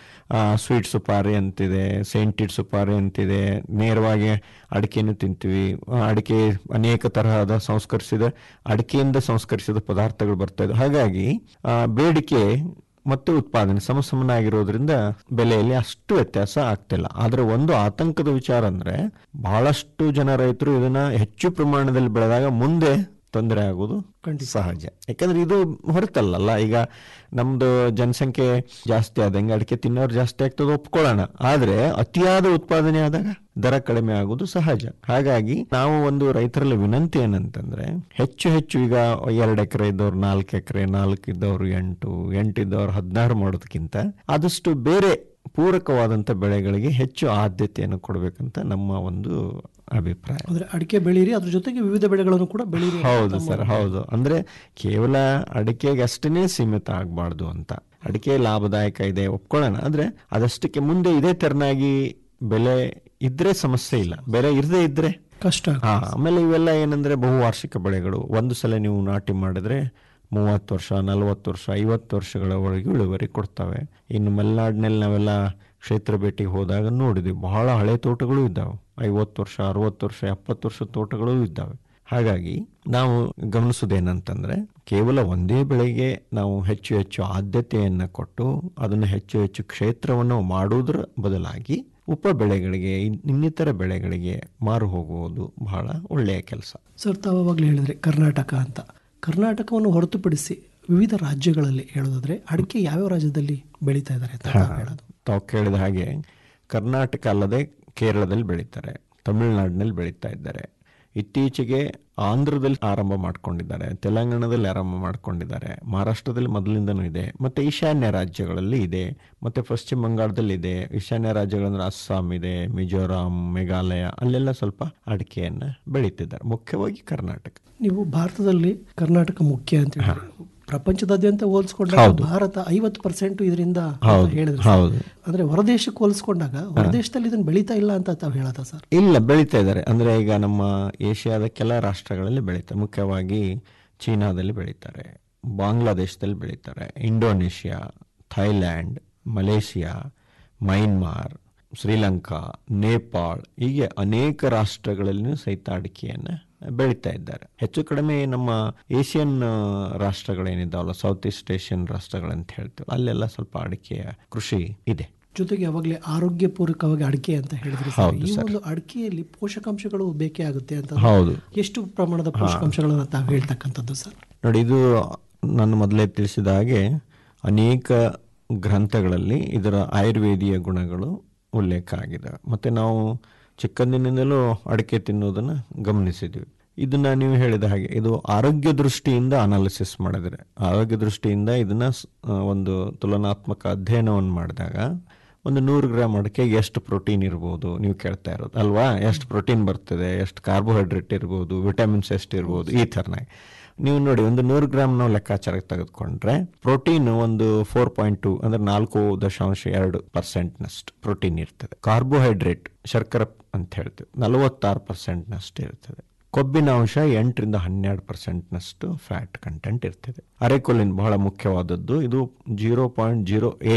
ಸ್ವೀಟ್ ಸುಪಾರಿ ಅಂತಿದೆ ಸೆಂಟಿಡ್ ಸುಪಾರಿ ಅಂತಿದೆ ನೇರವಾಗಿ ಅಡಿಕೆಯನ್ನು ತಿಂತೀವಿ ಆ, ಅಡಿಕೆ ಅನೇಕ ತರಹದ ಸಂಸ್ಕರಿಸಿದ ಅಡಿಕೆಯಿಂದ ಸಂಸ್ಕರಿಸಿದ ಪದಾರ್ಥಗಳು ಬರ್ತಾ ಇದೆ ಹಾಗಾಗಿ ಆ, ಬೇಡಿಕೆ ಮತ್ತು ಉತ್ಪಾದನೆ ಸಮಸಮನಾಗಿರೋದ್ರಿಂದ ಬೆಲೆಯಲ್ಲಿ ಅಷ್ಟು ವ್ಯತ್ಯಾಸ ಆಗ್ತಿಲ್ಲ ಆದ್ರೆ ಒಂದು ಆತಂಕದ ವಿಚಾರ ಅಂದ್ರೆ ಬಹಳಷ್ಟು ಜನ ರೈತರು ಇದನ್ನ ಹೆಚ್ಚು ಪ್ರಮಾಣದಲ್ಲಿ ಬೆಳೆದಾಗ ಮುಂದೆ ತೊಂದರೆ ಆಗೋದು ಸಹಜ ಯಾಕಂದ್ರೆ ಇದು ಹೊರತಲ್ಲ ಈಗ ನಮ್ದು ಜನಸಂಖ್ಯೆ ಜಾಸ್ತಿ ಆದಂಗೆ ಅಡಿಕೆ ತಿನ್ನೋರು ಜಾಸ್ತಿ ಆಗ್ತದೆ ಒಪ್ಕೊಳ್ಳೋಣ ಆದ್ರೆ ಅತಿಯಾದ ಉತ್ಪಾದನೆ ಆದಾಗ ದರ ಕಡಿಮೆ ಆಗೋದು ಸಹಜ ಹಾಗಾಗಿ ನಾವು ಒಂದು ರೈತರಲ್ಲಿ ವಿನಂತಿ ಏನಂತಂದ್ರೆ ಹೆಚ್ಚು ಹೆಚ್ಚು ಈಗ ಎರಡು ಎಕರೆ ಇದ್ದವ್ರು ನಾಲ್ಕು ಎಕರೆ ನಾಲ್ಕು ಇದ್ದವ್ರು ಎಂಟು ಎಂಟು ಇದ್ದವ್ರು ಹದಿನಾರು ಮಾಡೋದಕ್ಕಿಂತ ಆದಷ್ಟು ಬೇರೆ ಪೂರಕವಾದಂತ ಬೆಳೆಗಳಿಗೆ ಹೆಚ್ಚು ಆದ್ಯತೆಯನ್ನು ಕೊಡಬೇಕಂತ ನಮ್ಮ ಒಂದು ಅಭಿಪ್ರಾಯ ಅಂದ್ರೆ ಅಡಿಕೆ ಬೆಳೀರಿ ಅದ್ರ ಜೊತೆಗೆ ವಿವಿಧ ಬೆಳೆಗಳನ್ನು ಕೂಡ ಬೆಳೀರಿ ಅಂತ ಹೌದು ತಮ್ಮ ಸರ್ ಹೌದು ಅಂದ್ರೆ ಕೇವಲ ಅಡಿಕೆಗೆ ಅಷ್ಟೇ ಸೀಮಿತ ಆಗಬಾರ್ದು ಅಂತ ಅಡಿಕೆ ಲಾಭದಾಯಕ ಇದೆ ಒಪ್ಕೊಳ್ಳೋಣ ಆದ್ರೆ ಅದಷ್ಟಕ್ಕೆ ಮುಂದೆ ಇದೇ ತೆರನಾಗಿ ಬೆಲೆ ಇದ್ರೆ ಸಮಸ್ಯೆ ಇಲ್ಲ ಬೆಲೆ ಇರದೇ ಇದ್ರೆ ಕಷ್ಟ ಹಾ ಆಮೇಲೆ ಇವೆಲ್ಲ ಏನಂದ್ರೆ ಬಹುವಾರ್ಷಿಕ ಬೆಳೆಗಳು ಒಂದು ಸಲ ನೀವು ನಾಟಿ ಮಾಡಿದ್ರೆ ಮೂವತ್ತು ವರ್ಷ ನಲವತ್ತು ವರ್ಷ ಐವತ್ತು ವರ್ಷಗಳವರೆಗೂ ಇಳುವರಿ ಕೊಡ್ತವೆ ಇನ್ನು ಮಲೆನಾಡಿನಲ್ಲಿ ನಾವೆಲ್ಲ ಕ್ಷೇತ್ರ ಭೇಟಿಗೆ ಹೋದಾಗ ನೋಡಿದ್ವಿ ಬಹಳ ಹಳೆ ತೋಟಗಳು ಇದ್ದಾವೆ ಐವತ್ತು ವರ್ಷ ಅರವತ್ತು ವರ್ಷ ಎಪ್ಪತ್ತು ವರ್ಷ ತೋಟಗಳು ಇದ್ದಾವೆ ಹಾಗಾಗಿ ನಾವು ಗಮನಿಸೋದೇನಂತಂದ್ರೆ ಕೇವಲ ಒಂದೇ ಬೆಳೆಗೆ ನಾವು ಹೆಚ್ಚು ಹೆಚ್ಚು ಆದ್ಯತೆಯನ್ನು ಕೊಟ್ಟು ಅದನ್ನು ಹೆಚ್ಚು ಹೆಚ್ಚು ಕ್ಷೇತ್ರವನ್ನು ಮಾಡುವುದರ ಬದಲಾಗಿ ಉಪ ಬೆಳೆಗಳಿಗೆ ಇನ್- ಇನ್ನಿತರ ಬೆಳೆಗಳಿಗೆ ಮಾರು ಹೋಗುವುದು ಬಹಳ ಒಳ್ಳೆಯ ಕೆಲಸ ಸರ್ ತಾವು ಅವಾಗಲೇ ಹೇಳಿದ್ರಿ ಕರ್ನಾಟಕ ಅಂತ ಕರ್ನಾಟಕವನ್ನು ಹೊರತುಪಡಿಸಿ ವಿವಿಧ ರಾಜ್ಯಗಳಲ್ಲಿ ಹೇಳೋದಾದ್ರೆ ಅಡಿಕೆ ಯಾವ್ಯಾವ ರಾಜ್ಯದಲ್ಲಿ ಬೆಳೀತಾ ಇದ್ದಾರೆ ಅಂತ ತಾವು ಹೇಳೋದು ತಾವು ಕೇಳಿದ ಹಾಗೆ ಕರ್ನಾಟಕ ಅಲ್ಲದೆ ಕೇರಳದಲ್ಲಿ ಬೆಳೀತಾರೆ ತಮಿಳುನಾಡಿನಲ್ಲಿ ಬೆಳೀತಾ ಇದ್ದಾರೆ ಇತ್ತೀಚೆಗೆ ಆಂಧ್ರದಲ್ಲಿ ಆರಂಭ ಮಾಡ್ಕೊಂಡಿದ್ದಾರೆ ತೆಲಂಗಾಣದಲ್ಲಿ ಆರಂಭ ಮಾಡ್ಕೊಂಡಿದ್ದಾರೆ ಮಹಾರಾಷ್ಟ್ರದಲ್ಲಿ ಮೊದಲಿಂದನೂ ಇದೆ ಮತ್ತೆ ಈಶಾನ್ಯ ರಾಜ್ಯಗಳಲ್ಲಿ ಇದೆ ಮತ್ತೆ ಪಶ್ಚಿಮ ಬಂಗಾಳದಲ್ಲಿ ಇದೆ ಈಶಾನ್ಯ ರಾಜ್ಯಗಳಂದ್ರೆ ಅಸ್ಸಾಂ ಇದೆ ಮಿಜೋರಾಂ ಮೇಘಾಲಯ ಅಲ್ಲೆಲ್ಲ ಸ್ವಲ್ಪ ಅಡಿಕೆಯನ್ನ ಬೆಳೀತಿದ್ದಾರೆ ಮುಖ್ಯವಾಗಿ ಕರ್ನಾಟಕ ನೀವು ಭಾರತದಲ್ಲಿ ಕರ್ನಾಟಕ ಮುಖ್ಯ ಅಂತ ಹೇಳಿ ಪ್ರಪಂಚದಾದ್ಯಂತ ಹೋಲಿಸ್ಕೊಂಡಾಗ ಹೌದು. ಭಾರತ ಐವತ್ತು ಪರ್ಸೆಂಟ್ ಇದರಿಂದ ಅಂತ ಹೌದು, ಹೇಳಿದ್ರು ಹೌದು. ಅಂದ್ರೆ ಹೊರದೇಶಕ್ಕೆ ಹೋಲಿಸ್ಕೊಂಡಾಗ ಹೊರದೇಶದಲ್ಲಿ ಇದನ್ನ ಬೆಳೀತಾ ಇಲ್ಲ ಅಂತ ತಾವು ಹೇಳದ ಸರ್ ಇಲ್ಲ ಬೆಳೀತಾ ಇದ್ದಾರೆ ಅಂದ್ರೆ ಈಗ ನಮ್ಮ ಏಷ್ಯಾದ ಕೆಲ ರಾಷ್ಟ್ರಗಳಲ್ಲಿ ಬೆಳೀತಾರೆ ಮುಖ್ಯವಾಗಿ ಚೀನಾದಲ್ಲಿ ಬೆಳೀತಾರೆ ಬಾಂಗ್ಲಾದೇಶದಲ್ಲಿ ಬೆಳೀತಾರೆ Indonesia Thailand Malaysia Myanmar Sri Lanka Nepal ಹೀಗೆ ಅನೇಕ ರಾಷ್ಟ್ರಗಳಲ್ಲಿಯೂ ಸಹಿತ ಅಡಿಕೆಯನ್ನು ಬೆಳೀತಾ ಇದ್ದಾರೆ ಹೆಚ್ಚು ಕಡಿಮೆ ನಮ್ಮ ಏಷ್ಯನ್ ಆ, ರಾಷ್ಟ್ರಗಳೇನಿದ್ದಾವಲ್ಲ ಸೌತ್ ಈಸ್ಟ್ ಏಷ್ಯನ್ ರಾಷ್ಟ್ರಗಳಂತ ಹೇಳ್ತೀವಿ ಅಲ್ಲೆಲ್ಲ ಸ್ವಲ್ಪ ಅಡಿಕೆಯ ಕೃಷಿ ಇದೆ ಜೊತೆಗೆ ಅವಾಗಲೇ ಆರೋಗ್ಯ ಪೂರಕವಾಗಿ ಅಡಿಕೆ ಅಂತ ಹೇಳಿದ್ರಿ ಸರ್. ಹೌದು ಈ ಸರ್. ಒಂದು ಅಡಿಕೆಯಲ್ಲಿ ಪೋಷಕಾಂಶಗಳು ಬೇಕೇ ಆಗುತ್ತೆ ಅಂತ ಹೌದು. ಎಷ್ಟು ಪ್ರಮಾಣದ ಪೋಷಕಾಂಶಗಳನ್ನು ತಾವು ಹೇಳ್ತಕ್ಕಂಥದ್ದು ಸರ್ ನೋಡಿ ಇದು ನಾನು ಮೊದಲೇ ತಿಳಿಸಿದ ಹಾಗೆ ಅನೇಕ ಗ್ರಂಥಗಳಲ್ಲಿ ಇದರ ಆಯುರ್ವೇದಿಯ ಗುಣಗಳು ಉಲ್ಲೇಖ ಆಗಿದೆ ಮತ್ತು ನಾವು ಚಿಕ್ಕಂದಿನಿಂದಲೂ ಅಡಿಕೆ ತಿನ್ನೋದನ್ನು ಗಮನಿಸಿದ್ವಿ ಇದನ್ನ ನೀವು ಹೇಳಿದ ಹಾಗೆ ಇದು ಆರೋಗ್ಯ ದೃಷ್ಟಿಯಿಂದ ಅನಾಲಿಸಿಸ್ ಮಾಡಿದರೆ ಆರೋಗ್ಯ ದೃಷ್ಟಿಯಿಂದ ಇದನ್ನ ಸ್- ಆ, ಒಂದು ತುಲನಾತ್ಮಕ ಅಧ್ಯಯನವನ್ನು ಮಾಡಿದಾಗ ಒಂದು ನೂರು ಗ್ರಾಮ್ ಅಡಿಕೆಗೆ ಎಷ್ಟು ಪ್ರೋಟೀನ್ ಇರ್ಬೋದು ನೀವು ಕೇಳ್ತಾ ಇರೋದು ಅಲ್ವಾ ಎಷ್ಟು ಪ್ರೋಟೀನ್ ಬರ್ತದೆ ಎಷ್ಟು ಕಾರ್ಬೋಹೈಡ್ರೇಟ್ ಇರ್ಬೋದು ವಿಟಮಿನ್ಸ್ ಎಷ್ಟು ಇರ್ಬೋದು ಈ ಥರನಾಗಿ ನೀವು ನೋಡಿ ಒಂದು ನೂರು ಗ್ರಾಮ್ ನಾವು ಲೆಕ್ಕಾಚಾರಕ್ಕೆ ತೆಗೆದುಕೊಂಡ್ರೆ ಪ್ರೋಟೀನ್ ಒಂದು ಫೋರ್ ಪಾಯಿಂಟ್ ಟು ಅಂದ್ರೆ ನಾಲ್ಕು ದಶಾಂಶ ಎರಡು ಪರ್ಸೆಂಟ್ನಷ್ಟು ಪ್ರೋಟೀನ್ ಇರ್ತದೆ ಕಾರ್ಬೋಹೈಡ್ರೇಟ್ ಶರ್ಕರ ಅಂತ ಹೇಳ್ತೀವಿ ನಲವತ್ತಾರು ಪರ್ಸೆಂಟ್ನಷ್ಟು ಇರ್ತದೆ ಕೊಬ್ಬಿನ ಅಂಶ ಎಂಟರಿಂದ ಹನ್ನೆರಡು ಪರ್ಸೆಂಟ್ನಷ್ಟು ಫ್ಯಾಟ್ ಕಂಟೆಂಟ್ ಇರ್ತದೆ ಅರೆಕೊಲಿನ್ ಬಹಳ ಮುಖ್ಯವಾದದ್ದು ಇದು ಜೀರೋ ಪಾಯಿಂಟ್ ಜೀರೋ ಏಟ್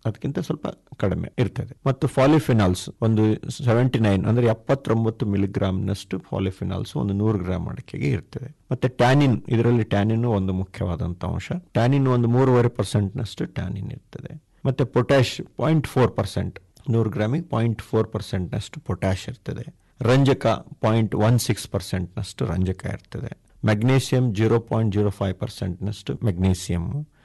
ಅದಕ್ಕಿಂತ ಸ್ವಲ್ಪ ಕಡಿಮೆ ಇರ್ತದೆ ಮತ್ತು ಫಾಲಿಫಿನಾಲ್ಸ್ ಒಂದು ಸೆವೆಂಟಿ ನೈನ್ ಅಂದ್ರೆ ಎಪ್ಪತ್ತೊಂಬತ್ತು ಮಿಲಿಗ್ರಾಮ್ನಷ್ಟು ಫಾಲಿಫಿನಾಲ್ಸ್ ಒಂದು ನೂರು ಗ್ರಾಮ್ ಅಡಿಕೆಗೆ ಇರ್ತದೆ ಮತ್ತೆ ಟ್ಯಾನಿನ್ ಇದರಲ್ಲಿ ಟ್ಯಾನಿನ್ ಒಂದು ಮುಖ್ಯವಾದಂಥ ಅಂಶ ಟ್ಯಾನಿನ್ ಒಂದು ಮೂರುವರೆ ಪರ್ಸೆಂಟ್ನಷ್ಟು ಟ್ಯಾನಿನ್ ಇರ್ತದೆ ಮತ್ತೆ ಪೊಟ್ಯಾಶ್ ಪಾಯಿಂಟ್ ಫೋರ್ ಪರ್ಸೆಂಟ್ ನೂರು ಗ್ರಾಮಿಗೆ ಪಾಯಿಂಟ್ ಫೋರ್ ಪರ್ಸೆಂಟ್ನಷ್ಟು ಪೊಟ್ಯಾಶ್ ಇರ್ತದೆ ರಂಜಕ ಪಾಯಿಂಟ್ ಒನ್ ಸಿಕ್ಸ್ ಪರ್ಸೆಂಟ್ನಷ್ಟು ರಂಜಕ ಇರ್ತದೆ magnesium zero point zero five ಪರ್ಸೆಂಟ್ನಷ್ಟು ಮೆಗ್ನೀಷಿಯಮ್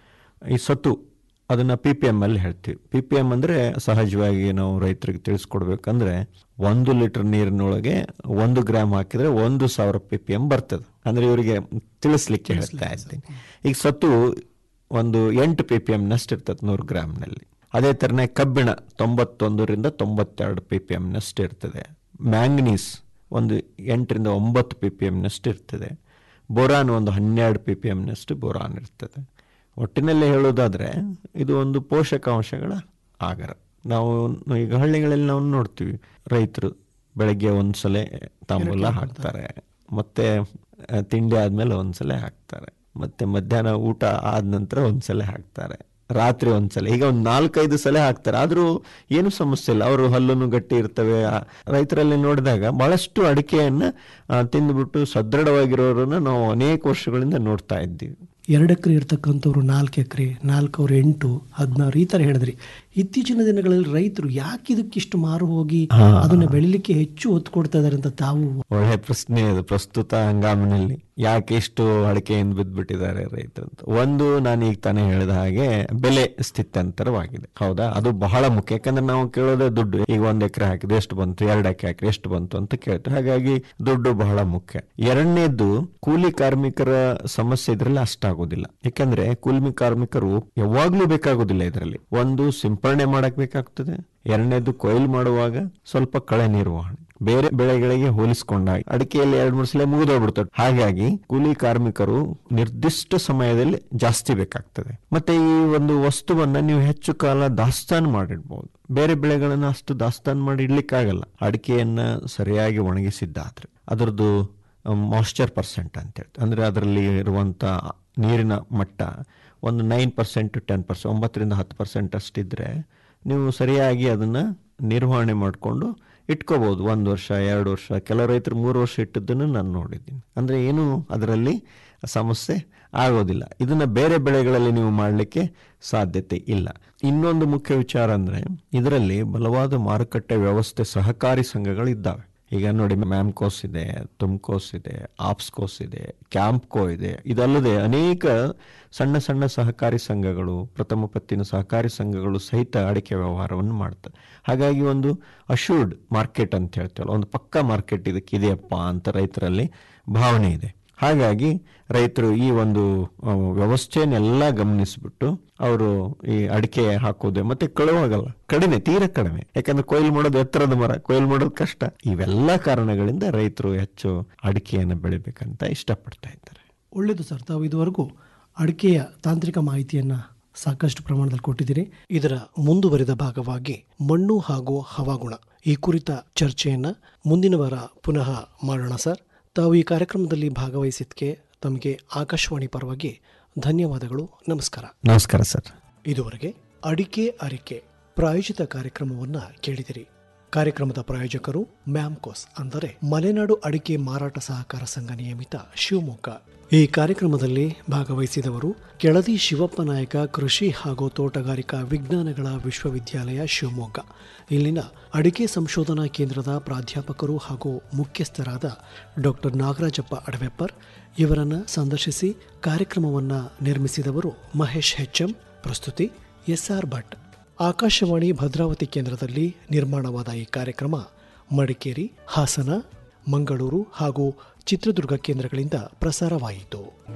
ಈ ಸತು ಅದನ್ನ ಪಿ ಪಿ ಎಮ್ ಅಲ್ಲಿ ಹೇಳ್ತೀವಿ ಪಿ ಪಿ ಎಮ್ ಅಂದ್ರೆ ಸಹಜವಾಗಿ ನಾವು ರೈತರಿಗೆ ತಿಳಿಸ್ಕೊಡ್ಬೇಕಂದ್ರೆ ಒಂದು ಲೀಟರ್ ನೀರಿನೊಳಗೆ ಒಂದು ಗ್ರಾಮ್ ಹಾಕಿದ್ರೆ ಒಂದು ಸಾವಿರ ಪಿ ಪಿ ಎಮ್ ಬರ್ತದೆ ಅಂದ್ರೆ ಇವರಿಗೆ ತಿಳಿಸ್ಲಿಕ್ಕೆ ಹೇಳ್ತಾ ಇದ್ದೀನಿ ಈಗ ಸತ್ತು ಒಂದು ಎಂಟು ಪಿ ಪಿ ಎಮ್ ನಷ್ಟು ಇರ್ತದೆ ನೂರು ಗ್ರಾಮ್ನಲ್ಲಿ ಅದೇ ಥರನೇ ಕಬ್ಬಿಣ ತೊಂಬತ್ತೊಂದರಿಂದ ತೊಂಬತ್ತೆರಡು ಪಿ ಪಿ ಎಮ್ ನಷ್ಟು ಇರ್ತದೆ ಮ್ಯಾಂಗನೀಸ್ ಒಂದು ಎಂಟರಿಂದ ಒಂಬತ್ತು ಪಿ ಪಿ ಎಮ್ನಷ್ಟು ಇರ್ತದೆ ಬೋರಾನ್ ಒಂದು ಹನ್ನೆರಡು ಪಿ ಪಿ ಎಮ್ನಷ್ಟು ಬೋರಾನ್ ಇರ್ತದೆ ಒಟ್ಟಿನಲ್ಲಿ ಹೇಳೋದಾದ್ರೆ ಇದು ಒಂದು ಪೋಷಕಾಂಶಗಳ ಆಗರ ನಾವು ಈಗ ಹಳ್ಳಿಗಳಲ್ಲಿ ನಾವು ನೋಡ್ತೀವಿ ರೈತರು ಬೆಳಗ್ಗೆ ಒಂದ್ಸಲ ತಾಂಬೂಲ ಹಾಕ್ತಾರೆ ಮತ್ತೆ ಆ, ತಿಂಡಿ ಆದ್ಮೇಲೆ ಒಂದ್ಸಲ ಹಾಕ್ತಾರೆ ಮತ್ತೆ ಮಧ್ಯಾಹ್ನ ಊಟ ಆದ ನಂತರ ಒಂದ್ಸಲ ಹಾಕ್ತಾರೆ ರಾತ್ರಿ ಒಂದ್ಸಲ ಈಗ ಒಂದು ನಾಲ್ಕೈದು ಸಲ ಹಾಕ್ತಾರೆ ಆದ್ರೂ ಏನು ಸಮಸ್ಯೆ ಇಲ್ಲ ಅವರು ಹಲ್ಲನ್ನು ಗಟ್ಟಿ ಇರ್ತವೆ ಆ, ರೈತರಲ್ಲಿ ನೋಡಿದಾಗ ಬಹಳಷ್ಟು ಅಡಿಕೆಯನ್ನ ಆ, ತಿಂದ್ಬಿಟ್ಟು ಸದೃಢವಾಗಿರೋರನ್ನ ನಾವು ಅನೇಕ ವರ್ಷಗಳಿಂದ ನೋಡ್ತಾ ಇದ್ದೀವಿ ಎರಡು ಎಕರೆ ಇರ್ತಕ್ಕಂಥವ್ರು ನಾಲ್ಕು ಎಕರೆ ನಾಲ್ಕವ್ರು ಎಂಟು ಹದಿನಾರು ಈ ಥರ ಹೇಳಿದ್ರಿ ಇತ್ತೀಚಿನ ದಿನಗಳಲ್ಲಿ ರೈತರು ಯಾಕೆ ಇದಕ್ಕಿಷ್ಟು ಮಾರು ಹೋಗಿ ಹಾ. ಅದನ್ನ ಬೆಳಿಲಿಕ್ಕೆ ಹೆಚ್ಚು ಒತ್ತು ಕೊಡ್ತಾ ಇದಾರೆ ಅಂತ ತಾವು ಒಳ್ಳೆ ಪ್ರಶ್ನೆ ಅದು ಪ್ರಸ್ತುತ ಹಂಗಾಮಿನಲ್ಲಿ ಯಾಕೆ ಇಷ್ಟು ಅಡಿಕೆಯಿಂದ ಬಿದ್ದ್ಬಿಟ್ಟಿದ್ದಾರೆ ರೈತರು ಅಂತ ಒಂದು ನಾನು ಈಗ ತಾನೇ ಹೇಳಿದ ಹಾಗೆ ಬೆಲೆ ಸ್ಥಿತ್ಯಂತರವಾಗಿದೆ ಹೌದಾ ಅದು ಬಹಳ ಮುಖ್ಯ ಯಾಕಂದ್ರೆ ನಾವು ಕೇಳೋದೇ ದುಡ್ಡು ಈಗ ಒಂದ್ ಎಕರೆ ಹಾಕಿದ್ರೆ ಎಷ್ಟು ಬಂತು ಎರಡು ಎಕರೆ ಹಾಕಿದ್ರೆ ಎಷ್ಟು ಬಂತು ಅಂತ ಕೇಳ್ತೀವಿ ಹಾಗಾಗಿ ದುಡ್ಡು ಬಹಳ ಮುಖ್ಯ ಎರಡನೇದು ಕೂಲಿ ಕಾರ್ಮಿಕರ ಸಮಸ್ಯೆ ಇದ್ರಲ್ಲಿ ಅಷ್ಟಾಗೋದಿಲ್ಲ ಯಾಕಂದ್ರೆ ಕೂಲಿ ಕಾರ್ಮಿಕರು ಯಾವಾಗ್ಲೂ ಬೇಕಾಗೋದಿಲ್ಲ ಇದರಲ್ಲಿ ಒಂದು ಸಿಂಪರಣೆ ಮಾಡಕ್ ಬೇಕಾಗ್ತದೆ ಎರಡನೇದು ಕೊಯ್ಲು ಮಾಡುವಾಗ ಸ್ವಲ್ಪ ಕಳೆ ನಿರ್ವಹಣೆ ಬೇರೆ ಬೆಳೆಗಳಿಗೆ ಹೋಲಿಸಿಕೊಂಡಾಗ ಅಡಿಕೆಯಲ್ಲಿ ಎರಡ್ ಮೂರು ಸಲ ಮುಗಿದೋಗ್ಬಿಡ್ತದೆ ಹಾಗಾಗಿ ಕೂಲಿ ಕಾರ್ಮಿಕರು ನಿರ್ದಿಷ್ಟ ಸಮಯದಲ್ಲಿ ಜಾಸ್ತಿ ಬೇಕಾಗ್ತದೆ ಮತ್ತೆ ಈ ಒಂದು ವಸ್ತುವನ್ನ ನೀವು ಹೆಚ್ಚು ಕಾಲ ದಾಸ್ತಾನು ಮಾಡಿಡ್ಬಹುದು ಬೇರೆ ಬೆಳೆಗಳನ್ನ ಅಷ್ಟು ದಾಸ್ತಾನು ಮಾಡಿ ಇಡ್ಲಿಕ್ಕಾಗಲ್ಲ ಅಡಿಕೆಯನ್ನ ಸರಿಯಾಗಿ ಒಣಗಿಸಿದ್ದಾದ್ರೆ ಅದರದ್ದು ಮಾಯ್ಶ್ಚರ್ ಪರ್ಸೆಂಟ್ ಅಂತ ಹೇಳ್ತಾರೆ ಅಂದ್ರೆ ಅದರಲ್ಲಿ ಇರುವಂತ ನೀರಿನ ಮಟ್ಟ ಒಂದು ನೈನ್ ಪರ್ಸೆಂಟ್ ಟೆನ್ ಪರ್ಸೆಂಟ್ ಒಂಬತ್ತರಿಂದ ಹತ್ತು ಪರ್ಸೆಂಟ್ ಅಷ್ಟಿದ್ರೆ ನೀವು ಸರಿಯಾಗಿ ಅದನ್ನ ನಿರ್ವಹಣೆ ಮಾಡಿಕೊಂಡು ಇಟ್ಕೋಬಹುದು ಒಂದು ವರ್ಷ ಎರಡು ವರ್ಷ ಕೆಲವು ರೈತರು ಮೂರು ವರ್ಷ ಇಟ್ಟದ್ದನ್ನು ನಾನು ನೋಡಿದ್ದೀನಿ ಅಂದ್ರೆ ಏನು ಅದರಲ್ಲಿ ಸಮಸ್ಯೆ ಆಗೋದಿಲ್ಲ ಇದನ್ನ ಬೇರೆ ಬೆಳೆಗಳಲ್ಲಿ ನೀವು ಮಾಡಲಿಕ್ಕೆ ಸಾಧ್ಯತೆ ಇಲ್ಲ ಇನ್ನೊಂದು ಮುಖ್ಯ ವಿಚಾರ ಅಂದ್ರೆ ಇದರಲ್ಲಿ ಬಲವಾದ ಮಾರುಕಟ್ಟೆ ವ್ಯವಸ್ಥೆ ಸಹಕಾರಿ ಸಂಘಗಳು ಇದ್ದಾವೆ ಈಗ ನೋಡಿ ಮ್ಯಾಮ್ಕೋಸ್ ಇದೆ ತುಮ್ಕೋಸ್ ಇದೆ ಆಪ್ಸ್ಕೋಸ್ ಇದೆ ಕ್ಯಾಂಪ್ಕೋ ಇದೆ ಇದಲ್ಲದೆ ಅನೇಕ ಸಣ್ಣ ಸಣ್ಣ ಸಹಕಾರಿ ಸಂಘಗಳು ಪ್ರಥಮ ಪತ್ತಿನ ಸಹಕಾರಿ ಸಂಘಗಳು ಸಹಿತ ಅಡಿಕೆ ವ್ಯವಹಾರವನ್ನು ಮಾಡ್ತವೆ ಹಾಗಾಗಿ ಒಂದು ಅಶೂರ್ಡ್ ಮಾರ್ಕೆಟ್ ಅಂತ ಹೇಳ್ತೇವಲ್ಲ ಒಂದು ಪಕ್ಕಾ ಮಾರ್ಕೆಟ್ ಇದಕ್ಕೆ ಇದೆಯಪ್ಪ ಅಂತ ರೈತರಲ್ಲಿ ಭಾವನೆ ಇದೆ ಹಾಗಾಗಿ ರೈತರು ಈ ಒಂದು ಆ, ವ್ಯವಸ್ಥೆಯನ್ನೆಲ್ಲ ಗಮನಿಸ್ಬಿಟ್ಟು ಅವರು ಈ ಅಡಿಕೆ ಹಾಕೋದು ಮತ್ತೆ ಕಳುವಾಗಲ್ಲ ಕಡಿಮೆ ತೀರ ಕಡಿಮೆ ಯಾಕಂದ್ರೆ ಕೊಯ್ಲು ಮಾಡೋದು ಎತ್ತರದ ಮರ ಕೊಯ್ಲು ಮಾಡೋದು ಕಷ್ಟ ಇವೆಲ್ಲ ಕಾರಣಗಳಿಂದ ರೈತರು ಹೆಚ್ಚು ಅಡಿಕೆಯನ್ನು ಬೆಳಿಬೇಕಂತ ಇಷ್ಟಪಡ್ತಾ ಇದ್ದಾರೆ ಒಳ್ಳೆಯದು ಸರ್ ತಾವು ಇದುವರೆಗೂ ಅಡಿಕೆಯ ತಾಂತ್ರಿಕ ಮಾಹಿತಿಯನ್ನ ಸಾಕಷ್ಟು ಪ್ರಮಾಣದಲ್ಲಿ ಕೊಟ್ಟಿದ್ದೀರಿ ಇದರ ಮುಂದುವರಿದ ಭಾಗವಾಗಿ ಮಣ್ಣು ಹಾಗೂ ಹವಾಗುಣ ಈ ಕುರಿತ ಚರ್ಚೆಯನ್ನ ಮುಂದಿನ ವಾರ ಪುನಃ ಮಾಡೋಣ ಸರ್ ತಾವು ಈ ಕಾರ್ಯಕ್ರಮದಲ್ಲಿ ಭಾಗವಹಿಸಿದ್ದಕ್ಕೆ ತಮಗೆ ಆಕಾಶವಾಣಿ ಪರವಾಗಿ ಧನ್ಯವಾದಗಳು ನಮಸ್ಕಾರ ನಮಸ್ಕಾರ ಸರ್ ಇದುವರೆಗೆ ಅಡಿಕೆ ಅರಿಕೆ ಪ್ರಾಯೋಜಿತ ಕಾರ್ಯಕ್ರಮವನ್ನ ಕೇಳಿದಿರಿ ಕಾರ್ಯಕ್ರಮದ ಪ್ರಾಯೋಜಕರು ಮ್ಯಾಮ್ಕೋಸ್ ಅಂದರೆ ಮಲೆನಾಡು ಅಡಿಕೆ ಮಾರಾಟ ಸಹಕಾರ ಸಂಘ ನಿಯಮಿತ ಶಿವಮೊಗ್ಗ ಈ ಕಾರ್ಯಕ್ರಮದಲ್ಲಿ ಭಾಗವಹಿಸಿದವರು ಕೆಳದಿ ಶಿವಪ್ಪ ನಾಯಕ ಕೃಷಿ ಹಾಗೂ ತೋಟಗಾರಿಕಾ ವಿಜ್ಞಾನಗಳ ವಿಶ್ವವಿದ್ಯಾಲಯ ಶಿವಮೊಗ್ಗ ಇಲ್ಲಿನ ಅಡಿಕೆ ಸಂಶೋಧನಾ ಕೇಂದ್ರದ ಪ್ರಾಧ್ಯಾಪಕರು ಹಾಗೂ ಮುಖ್ಯಸ್ಥರಾದ ಡಾಕ್ಟರ್ ನಾಗರಾಜಪ್ಪ ಅಡವೆಪ್ಪರ್ ಇವರನ್ನ ಸಂದರ್ಶಿಸಿ ಕಾರ್ಯಕ್ರಮವನ್ನ ನಿರ್ಮಿಸಿದವರು ಮಹೇಶ್ ಹೆಚ್ಎಂ ಪ್ರಸ್ತುತಿ ಎಸ್ಆರ್ ಭಟ್ ಆಕಾಶವಾಣಿ ಭದ್ರಾವತಿ ಕೇಂದ್ರದಲ್ಲಿ ನಿರ್ಮಾಣವಾದ ಈ ಕಾರ್ಯಕ್ರಮ ಮಡಿಕೇರಿ ಹಾಸನ ಮಂಗಳೂರು ಹಾಗೂ ಚಿತ್ರದುರ್ಗ ಕೇಂದ್ರಗಳಿಂದ ಪ್ರಸಾರವಾಯಿತು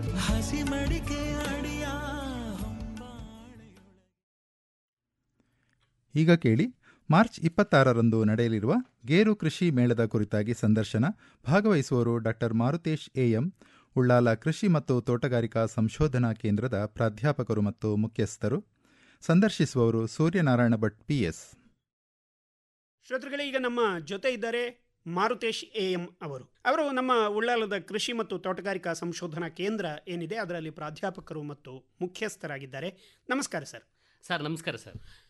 ಈಗ ಕೇಳಿ ಮಾರ್ಚ್ ಇಪ್ಪತ್ತಾರರಂದು ನಡೆಯಲಿರುವ ಗೇರು ಕೃಷಿ ಮೇಳದ ಕುರಿತಾಗಿ ಸಂದರ್ಶನ ಭಾಗವಹಿಸುವವರು ಡಾಕ್ಟರ್ ಮಾರುತೇಶ್ ಎಎಂ ಉಳ್ಳಾಲ ಕೃಷಿ ಮತ್ತು ತೋಟಗಾರಿಕಾ ಸಂಶೋಧನಾ ಕೇಂದ್ರದ ಪ್ರಾಧ್ಯಾಪಕರು ಮತ್ತು ಮುಖ್ಯಸ್ಥರು ಸಂದರ್ಶಿಸುವವರು ಸೂರ್ಯನಾರಾಯಣ ಭಟ್ ಪಿಎಸ್ ಶ್ರೋತೃಗಳೇ ಈಗ ನಮ್ಮ ಜೊತೆ ಇದ್ದಾರೆ ಮಾರುತೇಶ್ ಎ ಎಂ ಅವರು ಅವರು ನಮ್ಮ ಉಳ್ಳಾಲದ ಕೃಷಿ ಮತ್ತು ತೋಟಗಾರಿಕಾ ಸಂಶೋಧನಾ ಕೇಂದ್ರ ಏನಿದೆ ಅದರಲ್ಲಿ ಪ್ರಾಧ್ಯಾಪಕರು ಮತ್ತು ಮುಖ್ಯಸ್ಥರಾಗಿದ್ದಾರೆ ನಮಸ್ಕಾರ ಸರ್ ಸರ್ ನಮಸ್ಕಾರ ಸರ್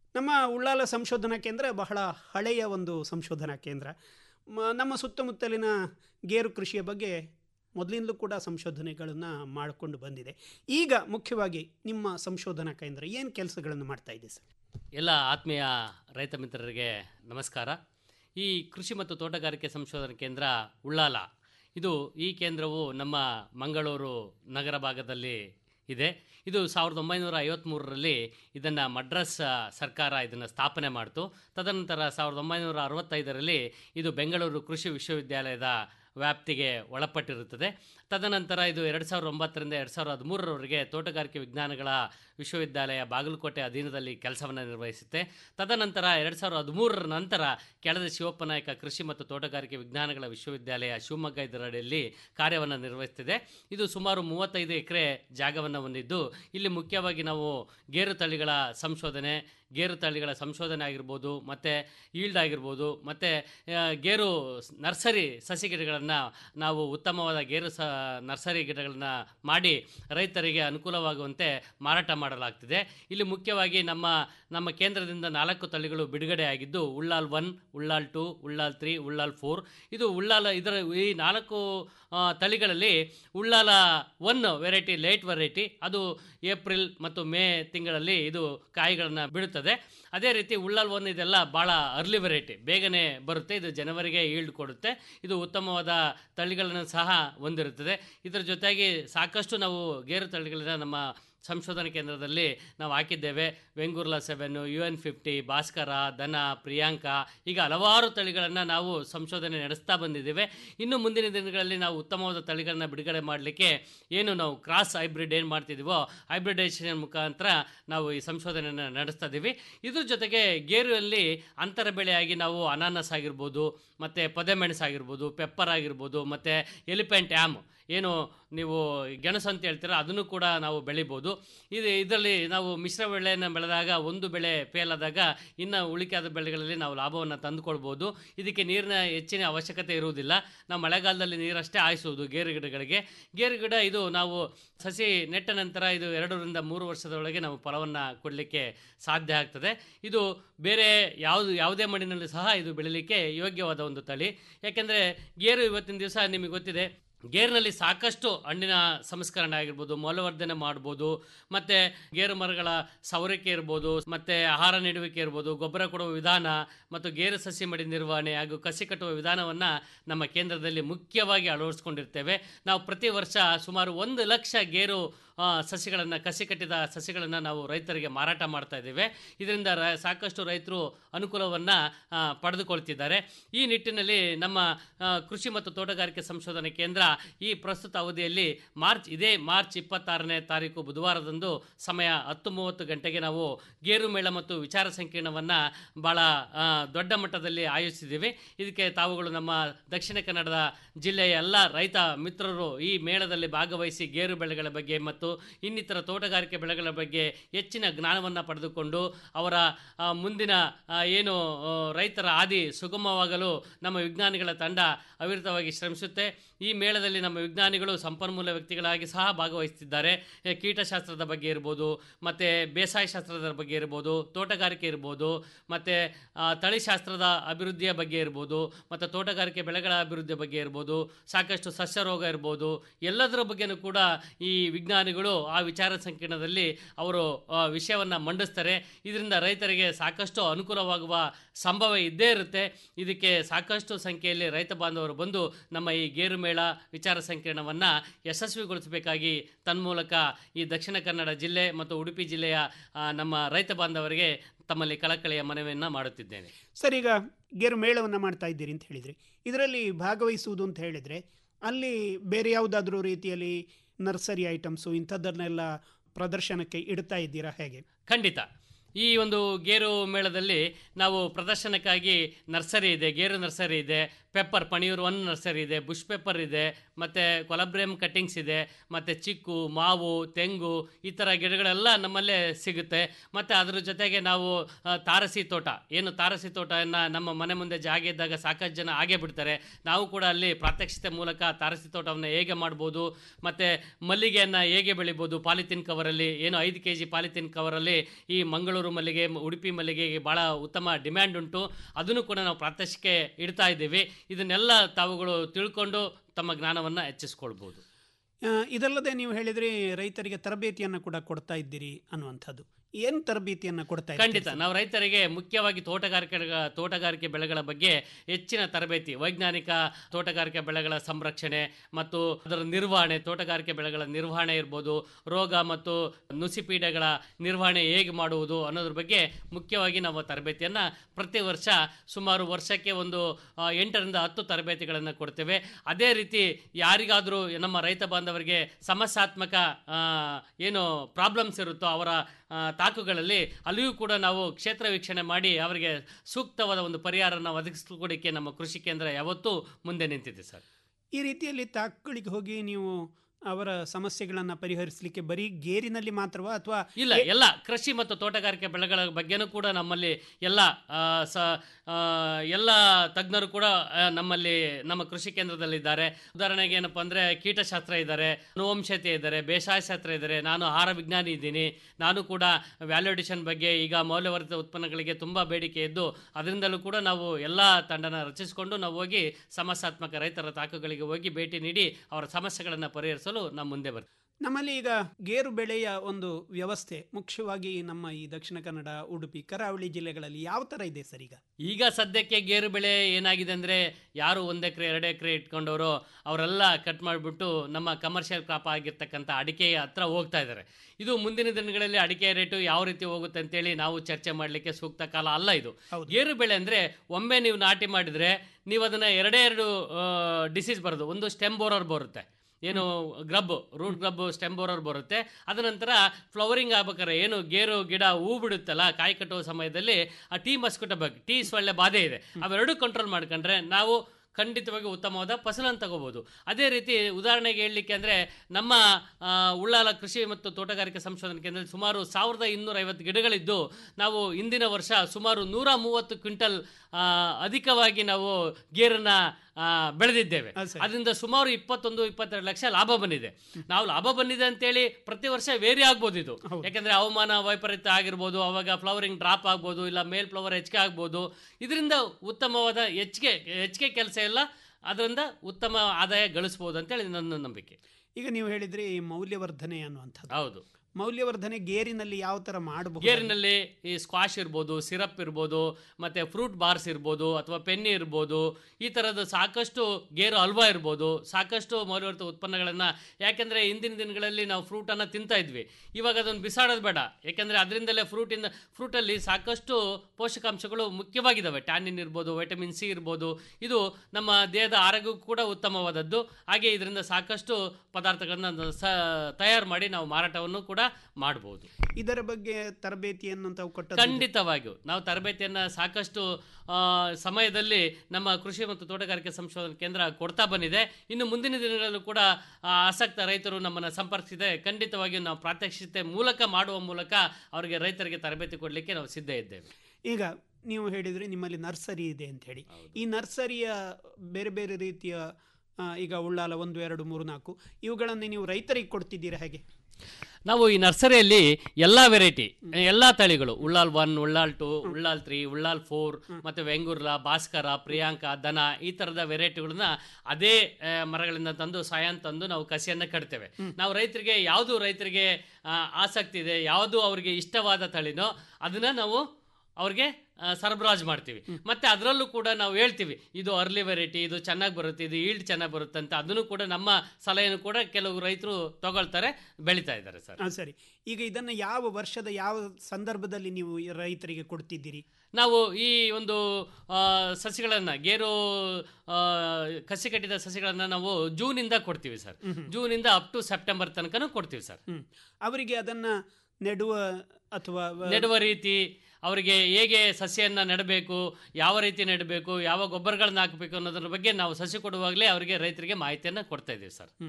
ನಮ್ಮ ಉಳ್ಳಾಲ ಸಂಶೋಧನಾ ಕೇಂದ್ರ ಬಹಳ ಹಳೆಯ ಒಂದು ಸಂಶೋಧನಾ ಕೇಂದ್ರ ಮ- ನಮ್ಮ ಸುತ್ತಮುತ್ತಲಿನ ಗೇರು ಕೃಷಿಯ ಬಗ್ಗೆ ಮೊದಲಿಂದಲೂ ಕೂಡ ಸಂಶೋಧನೆಗಳನ್ನು ಮಾಡಿಕೊಂಡು ಬಂದಿದೆ ಈಗ ಮುಖ್ಯವಾಗಿ ನಿಮ್ಮ ಸಂಶೋಧನಾ ಕೇಂದ್ರ ಏನು ಕೆಲಸಗಳನ್ನು ಮಾಡ್ತಾ ಇದೆ ಸರ್ ಎಲ್ಲ ಆತ್ಮೀಯ ರೈತ ಮಿತ್ರರಿಗೆ ನಮಸ್ಕಾರ ಈ ಕೃಷಿ ಮತ್ತು ತೋಟಗಾರಿಕೆ ಸಂಶೋಧನಾ ಕೇಂದ್ರ ಉಳ್ಳಾಲ ಇದು ಈ ಕೇಂದ್ರವು ನಮ್ಮ ಮಂಗಳೂರು ನಗರ ಭಾಗದಲ್ಲಿ ಇದೆ ಇದು ಸಾವಿರದ ಒಂಬೈನೂರ ಐವತ್ತ್ಮೂರರಲ್ಲಿ ಇದನ್ನು ಮಡ್ರಾಸ್ ಆ, ಸರ್ಕಾರ ಇದನ್ನು ಸ್ಥಾಪನೆ ಮಾಡಿತು ತದನಂತರ ಸಾವಿರದ ಒಂಬೈನೂರ ಅರವತ್ತೈದರಲ್ಲಿ ಇದು ಬೆಂಗಳೂರು ಕೃಷಿ ವಿಶ್ವವಿದ್ಯಾಲಯದ ವ್ಯಾಪ್ತಿಗೆ ಒಳಪಟ್ಟಿರುತ್ತದೆ ತದನಂತರ ಇದು ಎರಡು ಸಾವಿರದ ಒಂಬತ್ತರಿಂದ ಎರಡು ಸಾವಿರದ ಹದಿಮೂರರವರೆಗೆ ತೋಟಗಾರಿಕೆ ವಿಜ್ಞಾನಗಳ ವಿಶ್ವವಿದ್ಯಾಲಯ ಬಾಗಲಕೋಟೆ ಅಧೀನದಲ್ಲಿ ಕೆಲಸವನ್ನು ನಿರ್ವಹಿಸುತ್ತೆ ತದನಂತರ ಎರಡು ಸಾವಿರದ ಹದಿಮೂರರ ನಂತರ ಕೆಳದ ಶಿವಪ್ಪ ನಾಯಕ ಕೃಷಿ ಮತ್ತು ತೋಟಗಾರಿಕೆ ವಿಜ್ಞಾನಗಳ ವಿಶ್ವವಿದ್ಯಾಲಯ ಶಿವಮೊಗ್ಗ ಇದರಡಿಯಲ್ಲಿ ಕಾರ್ಯವನ್ನು ನಿರ್ವಹಿಸುತ್ತಿದೆ ಇದು ಸುಮಾರು ಮೂವತ್ತೈದು ಎಕರೆ ಜಾಗವನ್ನು ಹೊಂದಿದ್ದು ಇಲ್ಲಿ ಮುಖ್ಯವಾಗಿ ನಾವು ಗೇರು ತಳಿಗಳ ಸಂಶೋಧನೆ ಗೇರು ತಳಿಗಳ ಸಂಶೋಧನೆ ಆಗಿರ್ಬೋದು ಮತ್ತು ಈಲ್ಡ್ ಆಗಿರ್ಬೋದು ಮತ್ತು ಗೇರು ಸ್- ನರ್ಸರಿ ಸಸಿ ಗಿಡಗಳನ್ನು ನಾವು ಉತ್ತಮವಾದ ಗೇರು ಸ ನರ್ಸರಿ ಗಿಡಗಳನ್ನು ಮಾಡಿ ರೈತರಿಗೆ ಅನುಕೂಲವಾಗುವಂತೆ ಮಾರಾಟ ಮಾಡಲಾಗ್ತಿದೆ ಇಲ್ಲಿ ಮುಖ್ಯವಾಗಿ ನಮ್ಮ ನಮ್ಮ ಕೇಂದ್ರದಿಂದ ನಾಲ್ಕು ತಳಿಗಳು ಬಿಡುಗಡೆ ಆಗಿದ್ದು Ullal one Ullal two Ullal three Ullal four ಇದು ಉಳ್ಳಾಲ ಇದರ ಈ ನಾಲ್ಕು ಆ, ತಳಿಗಳಲ್ಲಿ Ullal one variety late variety ಅದು ಏಪ್ರಿಲ್ ಮತ್ತು ಮೇ ತಿಂಗಳಲ್ಲಿ ಇದು ಕಾಯಿಗಳನ್ನು ಬಿಡುತ್ತದೆ ಅದೇ ರೀತಿ ಉಳ್ಳಾಲ್ ಒನ್ ಇದೆಲ್ಲ ಭಾಳ ಅರ್ಲಿ ವೆರೈಟಿ ಬೇಗನೆ ಬರುತ್ತೆ ಇದು ಜನವರಿಗೆ ಈಲ್ಡ್ ಕೊಡುತ್ತೆ ಇದು ಉತ್ತಮವಾದ ತಳಿಗಳನ್ನು ಸಹ ಹೊಂದಿರುತ್ತದೆ ಇದರ ಜೊತೆಗೆ ಸಾಕಷ್ಟು ನಾವು ಗೇರು ತಳಿಗಳನ್ನ ನಮ್ಮ ಸಂಶೋಧನಾ ಕೇಂದ್ರದಲ್ಲಿ ನಾವು ಹಾಕಿದ್ದೇವೆ Vengurla seven U N fifty Bhaskara Dhana Priyanka ಈಗ ಹಲವಾರು ತಳಿಗಳನ್ನು ನಾವು ಸಂಶೋಧನೆ ನಡೆಸ್ತಾ ಬಂದಿದ್ದೇವೆ ಇನ್ನು ಮುಂದಿನ ದಿನಗಳಲ್ಲಿ ನಾವು ಉತ್ತಮವಾದ ತಳಿಗಳನ್ನ ಬಿಡುಗಡೆ ಮಾಡಲಿಕ್ಕೆ ಏನು ನಾವು ಕ್ರಾಸ್ ಹೈಬ್ರಿಡ್ ಏನು ಮಾಡ್ತಿದ್ದೀವೋ ಹೈಬ್ರಿಡೈಸೇಷನ್ ಮುಖಾಂತರ ನಾವು ಈ ಸಂಶೋಧನೆಯನ್ನು ನಡೆಸ್ತಾ ಇದ್ದೀವಿ ಇದ್ರ ಜೊತೆಗೆ ಗೇರುವಲ್ಲಿ ಅಂತರ ಬೆಳೆಯಾಗಿ ನಾವು ಅನಾನಸ್ ಆಗಿರ್ಬೋದು ಮತ್ತು ಪೊದೆಮೆಣಸು ಆಗಿರ್ಬೋದು ಪೆಪ್ಪರ್ ಆಗಿರ್ಬೋದು ಮತ್ತು ಎಲಿಫೆಂಟ್ ಆ್ಯಮ್ ಏನು ನೀವು ಗೆಣಸು ಅಂತ ಹೇಳ್ತೀರ ಅದನ್ನು ಕೂಡ ನಾವು ಬೆಳಿಬೋದು ಇದು ಇದರಲ್ಲಿ ನಾವು ಮಿಶ್ರ ಬೆಳೆಯನ್ನು ಬೆಳೆದಾಗ ಒಂದು ಬೆಳೆ ಫೇಲ್ ಆದಾಗ ಇನ್ನು ಉಳಿಕೆಯಾದ ಬೆಳೆಗಳಲ್ಲಿ ನಾವು ಲಾಭವನ್ನು ತಂದುಕೊಳ್ಬೋದು ಇದಕ್ಕೆ ನೀರಿನ ಹೆಚ್ಚಿನ ಅವಶ್ಯಕತೆ ಇರುವುದಿಲ್ಲ ನಾವು ಮಳೆಗಾಲದಲ್ಲಿ ನೀರಷ್ಟೇ ಹಾಯಿಸುವುದು ಗೇರು ಗಿಡಗಳಿಗೆ ಗೇರು ಗಿಡ ಇದು ನಾವು ಸಸಿ ನೆಟ್ಟ ನಂತರ ಇದು ಎರಡರಿಂದ ಮೂರು ವರ್ಷದೊಳಗೆ ನಾವು ಫಲವನ್ನು ಕೊಡಲಿಕ್ಕೆ ಸಾಧ್ಯ ಆಗ್ತದೆ ಇದು ಬೇರೆ ಯಾವುದು ಯಾವುದೇ ಮಣ್ಣಿನಲ್ಲಿ ಸಹ ಇದು ಬೆಳೀಲಿಕ್ಕೆ ಯೋಗ್ಯವಾದ ಒಂದು ತಳಿ ಯಾಕೆಂದರೆ ಗೇರು ಇವತ್ತಿನ ದಿವಸ ನಿಮಗೆ ಗೊತ್ತಿದೆ ಗೇರಿನಲ್ಲಿ ಸಾಕಷ್ಟು ಹಣ್ಣಿನ ಸಂಸ್ಕರಣೆ ಆಗಿರ್ಬೋದು ಮೌಲ್ಯವರ್ಧನೆ ಮಾಡ್ಬೋದು ಮತ್ತು ಗೇರು ಮರಗಳ ಸವರಿಕೆ ಇರ್ಬೋದು ಮತ್ತು ಆಹಾರ ನೀಡುವಿಕೆ ಇರ್ಬೋದು ಗೊಬ್ಬರ ಕೊಡುವ ವಿಧಾನ ಮತ್ತು ಗೇರು ಸಸಿ ಮಡಿ ನಿರ್ವಹಣೆ ಹಾಗೂ ಕಸಿ ಕಟ್ಟುವ ವಿಧಾನವನ್ನು ನಮ್ಮ ಕೇಂದ್ರದಲ್ಲಿ ಮುಖ್ಯವಾಗಿ ಅಳವಡಿಸ್ಕೊಂಡಿರ್ತೇವೆ ನಾವು ಪ್ರತಿ ವರ್ಷ ಸುಮಾರು ಒಂದು ಲಕ್ಷ ಗೇರು ಸಸಿಗಳನ್ನು ಕಸಿ ಕಟ್ಟಿದ ಸಸಿಗಳನ್ನು ನಾವು ರೈತರಿಗೆ ಮಾರಾಟ ಮಾಡ್ತಾ ಇದ್ದೇವೆ ಇದರಿಂದ ರ ಸಾಕಷ್ಟು ರೈತರು ಅನುಕೂಲವನ್ನು ಪಡೆದುಕೊಳ್ತಿದ್ದಾರೆ ಈ ನಿಟ್ಟಿನಲ್ಲಿ ನಮ್ಮ ಆ, ಕೃಷಿ ಮತ್ತು ತೋಟಗಾರಿಕೆ ಸಂಶೋಧನೆ ಕೇಂದ್ರ ಈ ಪ್ರಸ್ತುತ ಅವಧಿಯಲ್ಲಿ ಮಾರ್ಚ್ ಇದೇ ಮಾರ್ಚ್ ಇಪ್ಪತ್ತಾರನೇ ತಾರೀಕು ಬುಧವಾರದಂದು ಸಮಯ ಹತ್ತು ಮೂವತ್ತು ಗಂಟೆಗೆ ನಾವು ಗೇರು ಮೇಳ ಮತ್ತು ವಿಚಾರ ಸಂಕಿರಣವನ್ನು ಭಾಳ ಆ, ದೊಡ್ಡ ಮಟ್ಟದಲ್ಲಿ ಆಯೋಜಿಸಿದ್ದೀವಿ ಇದಕ್ಕೆ ತಾವುಗಳು ನಮ್ಮ ದಕ್ಷಿಣ ಕನ್ನಡದ ಜಿಲ್ಲೆಯ ಎಲ್ಲ ರೈತ ಮಿತ್ರರು ಈ ಮೇಳದಲ್ಲಿ ಭಾಗವಹಿಸಿ ಗೇರು ಬೆಳೆಗಳ ಬಗ್ಗೆ ಮತ್ತು ಇನ್ನಿತರ ತೋಟಗಾರಿಕೆ ಬೆಳೆಗಳ ಬಗ್ಗೆ ಹೆಚ್ಚಿನ ಜ್ಞಾನವನ್ನು ಪಡೆದುಕೊಂಡು ಅವರ ಆ, ಮುಂದಿನ ಆ, ಏನು ಆ, ರೈತರ ಹಾದಿ ಸುಗಮವಾಗಲು ನಮ್ಮ ವಿಜ್ಞಾನಿಗಳ ತಂಡ ಅವಿರತವಾಗಿ ಶ್ರಮಿಸುತ್ತೆ ಈ ಮೇಳದಲ್ಲಿ ನಮ್ಮ ವಿಜ್ಞಾನಿಗಳು ಸಂಪನ್ಮೂಲ ವ್ಯಕ್ತಿಗಳಾಗಿ ಸಹ ಭಾಗವಹಿಸುತ್ತಿದ್ದಾರೆ ಎ, ಕೀಟಶಾಸ್ತ್ರದ ಬಗ್ಗೆ ಇರ್ಬೋದು ಮತ್ತು ಬೇಸಾಯ ಶಾಸ್ತ್ರದ ಬಗ್ಗೆ ಇರ್ಬೋದು ತೋಟಗಾರಿಕೆ ಇರ್ಬೋದು ಮತ್ತು ತಳಿಶಾಸ್ತ್ರದ ಅಭಿವೃದ್ಧಿಯ ಬಗ್ಗೆ ಇರ್ಬೋದು ಮತ್ತು ತೋಟಗಾರಿಕೆ ಬೆಳೆಗಳ ಅಭಿವೃದ್ಧಿಯ ಬಗ್ಗೆ ಇರ್ಬೋದು ಸಾಕಷ್ಟು ಸಸ್ಯ ರೋಗ ಇರ್ಬೋದು ಎಲ್ಲದರ ಬಗ್ಗೆನೂ ಕೂಡ ಈ ವಿಜ್ಞಾನಿಗಳು ಆ ವಿಚಾರ ಸಂಕಿರಣದಲ್ಲಿ ಅವರು ವಿಷಯವನ್ನು ಮಂಡಿಸ್ತಾರೆ ಇದರಿಂದ ರೈತರಿಗೆ ಸಾಕಷ್ಟು ಅನುಕೂಲವಾಗುವ ಸಂಭವ ಇದ್ದೇ ಇರುತ್ತೆ ಇದಕ್ಕೆ ಸಾಕಷ್ಟು ಸಂಖ್ಯೆಯಲ್ಲಿ ರೈತ ಬಾಂಧವರು ಬಂದು ನಮ್ಮ ಈ ಗೇರು ಮೇಳ ವಿಚಾರ ಸಂಕಿರಣವನ್ನು ಯಶಸ್ವಿಗೊಳಿಸಬೇಕಾಗಿ ತನ್ಮೂಲಕ ಈ ದಕ್ಷಿಣ ಕನ್ನಡ ಜಿಲ್ಲೆ ಮತ್ತು ಉಡುಪಿ ಜಿಲ್ಲೆಯ ಆ, ನಮ್ಮ ರೈತ ಬಾಂಧವರಿಗೆ ತಮ್ಮಲ್ಲಿ ಕಳಕಳಿಯ ಮನವಿಯನ್ನು ಮಾಡುತ್ತಿದ್ದೇನೆ ಸರ್ ಈಗ ಗೇರು ಮೇಳವನ್ನು ಮಾಡ್ತಾ ಇದ್ದೀರಿ ಅಂತ ಹೇಳಿದ್ರಿ ಇದರಲ್ಲಿ ಭಾಗವಹಿಸುವುದು ಅಂತ ಹೇಳಿದರೆ ಅಲ್ಲಿ ಬೇರೆ ಯಾವುದಾದ್ರೂ ರೀತಿಯಲ್ಲಿ ನರ್ಸರಿ ಐಟಮ್ಸು ಇಂಥದ್ದನ್ನೆಲ್ಲ ಪ್ರದರ್ಶನಕ್ಕೆ ಇಡ್ತಾ ಇದ್ದೀರಾ ಹೇಗೆ ಖಂಡಿತ ಈ ಒಂದು ಗೇರು ಮೇಳದಲ್ಲಿ ನಾವು ಪ್ರದರ್ಶನಕ್ಕಾಗಿ ನರ್ಸರಿ ಇದೆ ಗೇರು ನರ್ಸರಿ ಇದೆ ಪೆಪ್ಪರ್ ಪಣಿಯೂರು ಒನ್ ನರ್ಸರಿ ಇದೆ ಬುಷ್ ಪೆಪ್ಪರ್ ಇದೆ ಮತ್ತು ಕೊಲಬ್ರೇಮ್ ಕಟ್ಟಿಂಗ್ಸ್ ಇದೆ ಮತ್ತು ಚಿಕ್ಕು ಮಾವು ತೆಂಗು ಈ ಥರ ಗಿಡಗಳೆಲ್ಲ ನಮ್ಮಲ್ಲೇ ಸಿಗುತ್ತೆ ಮತ್ತು ಅದ್ರ ಜೊತೆಗೆ ನಾವು ಆ, ತಾರಸಿ ತೋಟ ಏನು ತಾರಸಿ ತೋಟವನ್ನು ನಮ್ಮ ಮನೆ ಮುಂದೆ ಜಾಗ ಇದ್ದಾಗ ಸಾಕಷ್ಟು ಜನ ಹಾಗೆ ಬಿಡ್ತಾರೆ ನಾವು ಕೂಡ ಅಲ್ಲಿ ಪ್ರಾತ್ಯಕ್ಷಿತೆ ಮೂಲಕ ತಾರಸಿ ತೋಟವನ್ನು ಹೇಗೆ ಮಾಡ್ಬೋದು ಮತ್ತು ಮಲ್ಲಿಗೆಯನ್ನು ಹೇಗೆ ಬೆಳಿಬೋದು ಪಾಲಿಥಿನ್ ಕವರಲ್ಲಿ ಏನು ಐದು ಕೆ ಜಿ ಪಾಲಿಥಿನ್ ಕವರಲ್ಲಿ ಈ ಮಂಗಳೂರು ಬೆಂಗಳೂರು ಮಲ್ಲಿಗೆ ಮ- ಉಡುಪಿ ಮಲ್ಲಿಗೆಗೆ ಭಾಳ ಉತ್ತಮ ಡಿಮ್ಯಾಂಡ್ ಉಂಟು ಅದನ್ನು ಕೂಡ ನಾವು ಪ್ರಾತ್ಯಕ್ಷಿಕೆ ಇಡ್ತಾ ಇದ್ದೀವಿ ಇದನ್ನೆಲ್ಲ ತಾವುಗಳು ತಿಳ್ಕೊಂಡು ತಮ್ಮ ಜ್ಞಾನವನ್ನು ಹೆಚ್ಚಿಸ್ಕೊಳ್ಬೋದು ಆ, ಇದಲ್ಲದೆ ನೀವು ಹೇಳಿದ್ರಿ ರೈತರಿಗೆ ತರಬೇತಿಯನ್ನು ಕೂಡ ಕೊಡ್ತಾ ಇದ್ದೀರಿ ಅನ್ನುವಂಥದ್ದು ಏನು ತರಬೇತಿಯನ್ನು ಕೊಡ್ತಾ ಇದ್ದೀರಿ ಖಂಡಿತ ನಾವು ರೈತರಿಗೆ ಮುಖ್ಯವಾಗಿ ತೋಟಗಾರಿಕೆ ತೋಟಗಾರಿಕೆ ಬೆಳೆಗಳ ಬಗ್ಗೆ ಹೆಚ್ಚಿನ ತರಬೇತಿ ವೈಜ್ಞಾನಿಕ ತೋಟಗಾರಿಕೆ ಬೆಳೆಗಳ ಸಂರಕ್ಷಣೆ ಮತ್ತು ಅದರ ನಿರ್ವಹಣೆ ತೋಟಗಾರಿಕೆ ಬೆಳೆಗಳ ನಿರ್ವಹಣೆ ಇರ್ಬೋದು ರೋಗ ಮತ್ತು ನುಸಿಪೀಡೆಗಳ ನಿರ್ವಹಣೆ ಹೇಗೆ ಮಾಡುವುದು ಅನ್ನೋದ್ರ ಬಗ್ಗೆ ಮುಖ್ಯವಾಗಿ ನಾವು ತರಬೇತಿಯನ್ನು ಪ್ರತಿ ವರ್ಷ ಸುಮಾರು ವರ್ಷಕ್ಕೆ ಒಂದು ಆ, ಎಂಟರಿಂದ ಹತ್ತು ತರಬೇತಿಗಳನ್ನು ಕೊಡ್ತೇವೆ ಅದೇ ರೀತಿ ಯಾರಿಗಾದರೂ ನಮ್ಮ ರೈತ ಬಾಂಧವರಿಗೆ ಸಮಸ್ಯಾತ್ಮಕ ಆ, ಏನು ಪ್ರಾಬ್ಲಮ್ಸ್ ಇರುತ್ತೋ ಅವರ ಆ, ತಾಕುಗಳಲ್ಲಿ ಅಲ್ಲಿಯೂ ಕೂಡ ನಾವು ಕ್ಷೇತ್ರ ವೀಕ್ಷಣೆ ಮಾಡಿ ಅವರಿಗೆ ಸೂಕ್ತವಾದ ಒಂದು ಪರಿಹಾರನ ಒದಗಿಸ್ಕೊಡಕ್ಕೆ ನಮ್ಮ ಕೃಷಿ ಕೇಂದ್ರ ಯಾವತ್ತೂ ಮುಂದೆ ನಿಂತಿದೆ ಸರ್ ಈ ರೀತಿಯಲ್ಲಿ ತಾಕುಗಳಿಗೆ ಹೋಗಿ ನೀವು ಅವರ ಸಮಸ್ಯೆಗಳನ್ನು ಪರಿಹರಿಸಲಿಕ್ಕೆ ಬರೀ ಗೇರಿನಲ್ಲಿ ಮಾತ್ರವಾ ಅಥವಾ ಇಲ್ಲ ಎಲ್ಲ ಕೃಷಿ ಮತ್ತು ತೋಟಗಾರಿಕೆ ಬೆಳೆಗಳ ಬಗ್ಗೆನೂ ಕೂಡ ನಮ್ಮಲ್ಲಿ ಎಲ್ಲ ಆ, ಸ ಆ, ಎಲ್ಲ ತಜ್ಞರು ಕೂಡ ಆ, ನಮ್ಮಲ್ಲಿ ನಮ್ಮ ಕೃಷಿ ಕೇಂದ್ರದಲ್ಲಿದ್ದಾರೆ ಉದಾಹರಣೆಗೆ ಏನಪ್ಪ ಅಂದರೆ ಕೀಟಶಾಸ್ತ್ರ ಇದ್ದಾರೆ ಅನುವಂಶತೆ ಇದ್ದಾರೆ ಬೇಸಾಯ ಶಾಸ್ತ್ರ ಇದ್ದಾರೆ ನಾನು ಆಹಾರ ವಿಜ್ಞಾನಿ ಇದ್ದೀನಿ ನಾನು ಕೂಡ ವ್ಯಾಲ್ಯೂಡೇಷನ್ ಬಗ್ಗೆ ಈಗ ಮೌಲ್ಯವರ್ಧಿತ ಉತ್ಪನ್ನಗಳಿಗೆ ತುಂಬ ಬೇಡಿಕೆ ಇದ್ದು ಅದರಿಂದಲೂ ಕೂಡ ನಾವು ಎಲ್ಲ ತಂಡನ ರಚಿಸಿಕೊಂಡು ನಾವು ಹೋಗಿ ಸಮಸ್ಯಾತ್ಮಕ ರೈತರ ತಾಕುಗಳಿಗೆ ಹೋಗಿ ಭೇಟಿ ನೀಡಿ ಅವರ ಸಮಸ್ಯೆಗಳನ್ನು ಪರಿಹರಿಸಲು ನಾವು ಮುಂದೆ ಬರ್ತೀವಿ ನಮ್ಮಲ್ಲಿ ಈಗ ಗೇರು ಬೆಳೆಯ ಒಂದು ವ್ಯವಸ್ಥೆ ಮುಖ್ಯವಾಗಿ ನಮ್ಮ ಈ ದಕ್ಷಿಣ ಕನ್ನಡ ಉಡುಪಿ ಕರಾವಳಿ ಜಿಲ್ಲೆಗಳಲ್ಲಿ ಯಾವ ಥರ ಇದೆ ಸರ್ ಈಗ ಈಗ ಸದ್ಯಕ್ಕೆ ಗೇರು ಬೆಳೆ ಏನಾಗಿದೆ ಅಂದರೆ ಯಾರು ಒಂದು ಎಕರೆ ಎರಡು ಎಕರೆ ಇಟ್ಕೊಂಡವರು ಅವರೆಲ್ಲ ಕಟ್ ಮಾಡಿಬಿಟ್ಟು ನಮ್ಮ ಕಮರ್ಷಿಯಲ್ ಕ್ರಾಪ್ ಆಗಿರ್ತಕ್ಕಂಥ ಅಡಿಕೆ ಹತ್ರ ಹೋಗ್ತಾ ಇದ್ದಾರೆ ಇದು ಮುಂದಿನ ದಿನಗಳಲ್ಲಿ ಅಡಿಕೆ ರೇಟು ಯಾವ ರೀತಿ ಹೋಗುತ್ತೆ ಅಂತೇಳಿ ನಾವು ಚರ್ಚೆ ಮಾಡಲಿಕ್ಕೆ ಸೂಕ್ತ ಕಾಲ ಅಲ್ಲ ಇದು ಗೇರು ಬೆಳೆ ಅಂದರೆ ಒಮ್ಮೆ ನೀವು ನಾಟಿ ಮಾಡಿದರೆ ನೀವು ಅದನ್ನು ಎರಡೇ ಎರಡು ಡಿಸೀಸ್ ಬರೋದು ಒಂದು ಸ್ಟೆಮ್ ಬೋರರ್ ಬರುತ್ತೆ ಏನು grub root grub stem borer ಬರುತ್ತೆ ಅದ ನಂತರ ಫ್ಲವರಿಂಗ್ ಆಗ್ಬೇಕಾದ್ರೆ ಏನು ಗೇರು ಗಿಡ ಹೂ ಬಿಡುತ್ತಲ್ಲ ಕಾಯಿ ಕಟ್ಟುವ ಸಮಯದಲ್ಲಿ ಆ ಟೀ ಮಸ್ಕಿಟೋ ಬಗ್ ಟೀ ಸೊಳ್ಳೆ ಬಾಧೆ ಇದೆ ಅವೆರಡು ಕಂಟ್ರೋಲ್ ಮಾಡ್ಕೊಂಡ್ರೆ ನಾವು ಖಂಡಿತವಾಗಿ ಉತ್ತಮವಾದ ಫಸಲನ್ನು ತಗೋಬಹುದು ಅದೇ ರೀತಿ ಉದಾಹರಣೆಗೆ ಹೇಳಲಿಕ್ಕೆ ಅಂದರೆ ನಮ್ಮ ಆ, ಉಳ್ಳಾಲ ಕೃಷಿ ಮತ್ತು ತೋಟಗಾರಿಕೆ ಸಂಶೋಧನಾ ಕೇಂದ್ರದಲ್ಲಿ ಸುಮಾರು ಸಾವಿರದ ಇನ್ನೂರ ಐವತ್ತು ಗಿಡಗಳಿದ್ದು ನಾವು ಇಂದಿನ ವರ್ಷ ಸುಮಾರು ನೂರ ಮೂವತ್ತು ಕ್ವಿಂಟಲ್ ಆ, ಅಧಿಕವಾಗಿ ನಾವು ಗೇರನ್ನ ಆ, ಬೆಳೆದಿದ್ದೇವೆ ಅದರಿಂದ ಸುಮಾರು ಇಪ್ಪತ್ತೊಂದು ಇಪ್ಪತ್ತೆರಡು ಲಕ್ಷ ಲಾಭ ಬಂದಿದೆ ನಾವು ಲಾಭ ಬಂದಿದೆ ಅಂತೇಳಿ ಪ್ರತಿ ವರ್ಷ ವೇರಿ ಆಗ್ಬೋದು ಇದು ಯಾಕಂದ್ರೆ ಹವಾಮಾನ ವೈಪರೀತ್ಯ ಆಗಿರ್ಬೋದು ಅವಾಗ ಫ್ಲವರಿಂಗ್ ಡ್ರಾಪ್ ಆಗ್ಬೋದು ಇಲ್ಲ ಮೇಲ್ ಫ್ಲವರ್ ಹೆಚ್ಚಿಗೆ ಆಗ್ಬೋದು ಇದರಿಂದ ಉತ್ತಮವಾದ ಹೆಚ್ಚಿಗೆ ಹೆಚ್ಚಿಗೆ ಕೆಲಸ ಇಲ್ಲ ಅದರಿಂದ ಉತ್ತಮ ಆದಾಯ ಗಳಿಸ್ಬೋದು ಅಂತೇಳಿ ನನ್ನ ನಂಬಿಕೆ ಈಗ ನೀವು ಹೇಳಿದ್ರಿ ಈ ಮೌಲ್ಯವರ್ಧನೆ ಅನ್ನುವಂಥದ್ದು ಹೌದು ಮೌಲ್ಯವರ್ಧನೆ ಗೇರಿನಲ್ಲಿ ಯಾವ ಥರ ಮಾಡಬಹುದು ಗೇರಿನಲ್ಲಿ ಈ ಸ್ಕ್ವಾಶ್ ಇರ್ಬೋದು ಸಿರಪ್ ಇರ್ಬೋದು ಮತ್ತೆ ಫ್ರೂಟ್ ಬಾರ್ಸ್ ಇರ್ಬೋದು ಅಥವಾ ಪೆನ್ನಿ ಇರ್ಬೋದು ಈ ಥರದ ಸಾಕಷ್ಟು ಗೇರು ಹಲ್ವಾ ಇರ್ಬೋದು ಸಾಕಷ್ಟು ಮೌಲ್ಯವರ್ಧಿತ ಉತ್ಪನ್ನಗಳನ್ನು ಯಾಕೆಂದರೆ ಇಂದಿನ ದಿನಗಳಲ್ಲಿ ನಾವು ಫ್ರೂಟನ್ನು ತಿಂತಾ ಇದ್ವಿ ಇವಾಗ ಅದನ್ನು ಬಿಸಾಡೋದು ಬೇಡ ಯಾಕೆಂದರೆ ಅದರಿಂದಲೇ ಫ್ರೂಟಿಂದ ಫ್ರೂಟಲ್ಲಿ ಸಾಕಷ್ಟು ಪೋಷಕಾಂಶಗಳು ಮುಖ್ಯವಾಗಿದ್ದಾವೆ ಟ್ಯಾನಿನ್ ಇರ್ಬೋದು ವೈಟಮಿನ್ ಸಿ ಇರ್ಬೋದು ಇದು ನಮ್ಮ ದೇಹದ ಆರೋಗ್ಯಕ್ಕೂ ಕೂಡ ಉತ್ತಮವಾದದ್ದು ಹಾಗೆ ಇದರಿಂದ ಸಾಕಷ್ಟು ಪದಾರ್ಥಗಳನ್ನು ಸ ತಯಾರು ಮಾಡಿ ನಾವು ಮಾರಾಟವನ್ನು ಕೂಡ ಮಾಡಬಹುದು ಇದರ ಬಗ್ಗೆ ತರಬೇತಿಯನ್ನು ತಾವು ಕೊಟ್ಟ ಖಂಡಿತವಾಗಿಯೂ ನಾವು ತರಬೇತಿಯನ್ನು ಸಾಕಷ್ಟು ಆ, ಸಮಯದಲ್ಲಿ ನಮ್ಮ ಕೃಷಿ ಮತ್ತು ತೋಟಗಾರಿಕೆ ಸಂಶೋಧನಾ ಕೇಂದ್ರ ಕೊಡ್ತಾ ಬಂದಿದೆ ಇನ್ನು ಮುಂದಿನ ದಿನಗಳಲ್ಲೂ ಕೂಡ ಆ, ಆಸಕ್ತ ರೈತರು ನಮ್ಮನ್ನು ಸಂಪರ್ಕಿಸಿದೆ ಖಂಡಿತವಾಗಿಯೂ ನಾವು ಪ್ರಾತ್ಯಕ್ಷಿತೆ ಮೂಲಕ ಮಾಡುವ ಮೂಲಕ ಅವರಿಗೆ ರೈತರಿಗೆ ತರಬೇತಿ ಕೊಡಲಿಕ್ಕೆ ನಾವು ಸಿದ್ಧ ಇದ್ದೇವೆ ಈಗ ನೀವು ಹೇಳಿದ್ರಿ ನಿಮ್ಮಲ್ಲಿ ನರ್ಸರಿ ಇದೆ ಅಂತ ಹೇಳಿ ಈ ನರ್ಸರಿಯ ಬೇರೆ ಬೇರೆ ರೀತಿಯ ಆ, ಈಗ ಉಳ್ಳಾಲ ಒಂದು ಎರಡು ಮೂರು ನಾಲ್ಕು ಇವುಗಳನ್ನು ನೀವು ರೈತರಿಗೆ ಕೊಡ್ತಿದ್ದೀರಾ ಹೇಗೆ ನಾವು ಈ ನರ್ಸರಿಯಲ್ಲಿ ಎಲ್ಲ ವೆರೈಟಿ ಎಲ್ಲ ತಳಿಗಳು Ullal one Ullal two Ullal three Ullal four ಮತ್ತು ವೆಂಗುರ್ಲ ಭಾಸ್ಕರ ಪ್ರಿಯಾಂಕ ದನ ಈ ಥರದ ವೆರೈಟಿಗಳನ್ನ ಅದೇ ಆ, ಮರಗಳಿಂದ ತಂದು ಸಾಯನ್ ತಂದು ನಾವು ಕಸಿಯನ್ನು ಕಟ್ತೇವೆ ನಾವು ರೈತರಿಗೆ ಯಾವುದು ರೈತರಿಗೆ ಆ, ಆಸಕ್ತಿ ಇದೆ ಯಾವುದು ಅವರಿಗೆ ಇಷ್ಟವಾದ ತಳಿನೋ ಅದನ್ನ ನಾವು ಅವ್ರಿಗೆ ಆ, ಸರಬರಾಜು ಮಾಡ್ತೀವಿ ಮತ್ತೆ ಅದರಲ್ಲೂ ಕೂಡ ನಾವು ಹೇಳ್ತೀವಿ ಇದು ಅರ್ಲಿ ವೆರೈಟಿ ಇದು ಚೆನ್ನಾಗಿ ಬರುತ್ತೆ ಇದು ಈಲ್ಡ್ ಚೆನ್ನಾಗಿ ಬರುತ್ತೆ ಅಂತ ಅದನ್ನು ಕೂಡ ನಮ್ಮ ಸಲಹೆಯನ್ನು ಕೂಡ ಕೆಲವು ರೈತರು ತಗೊಳ್ತಾರೆ ಬೆಳೀತಾ ಇದ್ದಾರೆ ಸರ್ ಆ, ಸರಿ ಈಗ ಇದನ್ನು ಯಾವ ವರ್ಷದ ಯಾವ ಸಂದರ್ಭದಲ್ಲಿ ನೀವು ಈ ರೈತರಿಗೆ ಕೊಡ್ತಿದ್ದೀರಿ ನಾವು ಈ ಒಂದು ಆ, ಸಸಿಗಳನ್ನ ಗೇರು ಆ, ಕಸಿ ಕಟ್ಟಿದ ಸಸಿಗಳನ್ನ ನಾವು ಜೂನಿಂದ ಕೊಡ್ತೀವಿ ಸರ್ ಜೂನಿಂದ ಅಪ್ ಟು ಸೆಪ್ಟೆಂಬರ್ ತನಕನೂ ಕೊಡ್ತೀವಿ ಸರ್ ಹ್ಮ್. ಅವರಿಗೆ ಅದನ್ನ ನೆಡುವ ಅಥವಾ ವ- ನೆಡುವ ರೀತಿ ಅವರಿಗೆ ಹೇಗೆ ಸಸ್ಯವನ್ನು ನೆಡಬೇಕು ಯಾವ ರೀತಿ ನೆಡಬೇಕು ಯಾವ ಗೊಬ್ಬರಗಳನ್ನ ಹಾಕಬೇಕು ಅನ್ನೋದ್ರ ಬಗ್ಗೆ ನಾವು ಸಸಿ ಕೊಡುವಾಗಲೇ ಅವರಿಗೆ ರೈತರಿಗೆ ಮಾಹಿತಿಯನ್ನು ಕೊಡ್ತಾ ಇದ್ದೀವಿ ಸರ್ ಹ್ಮ್.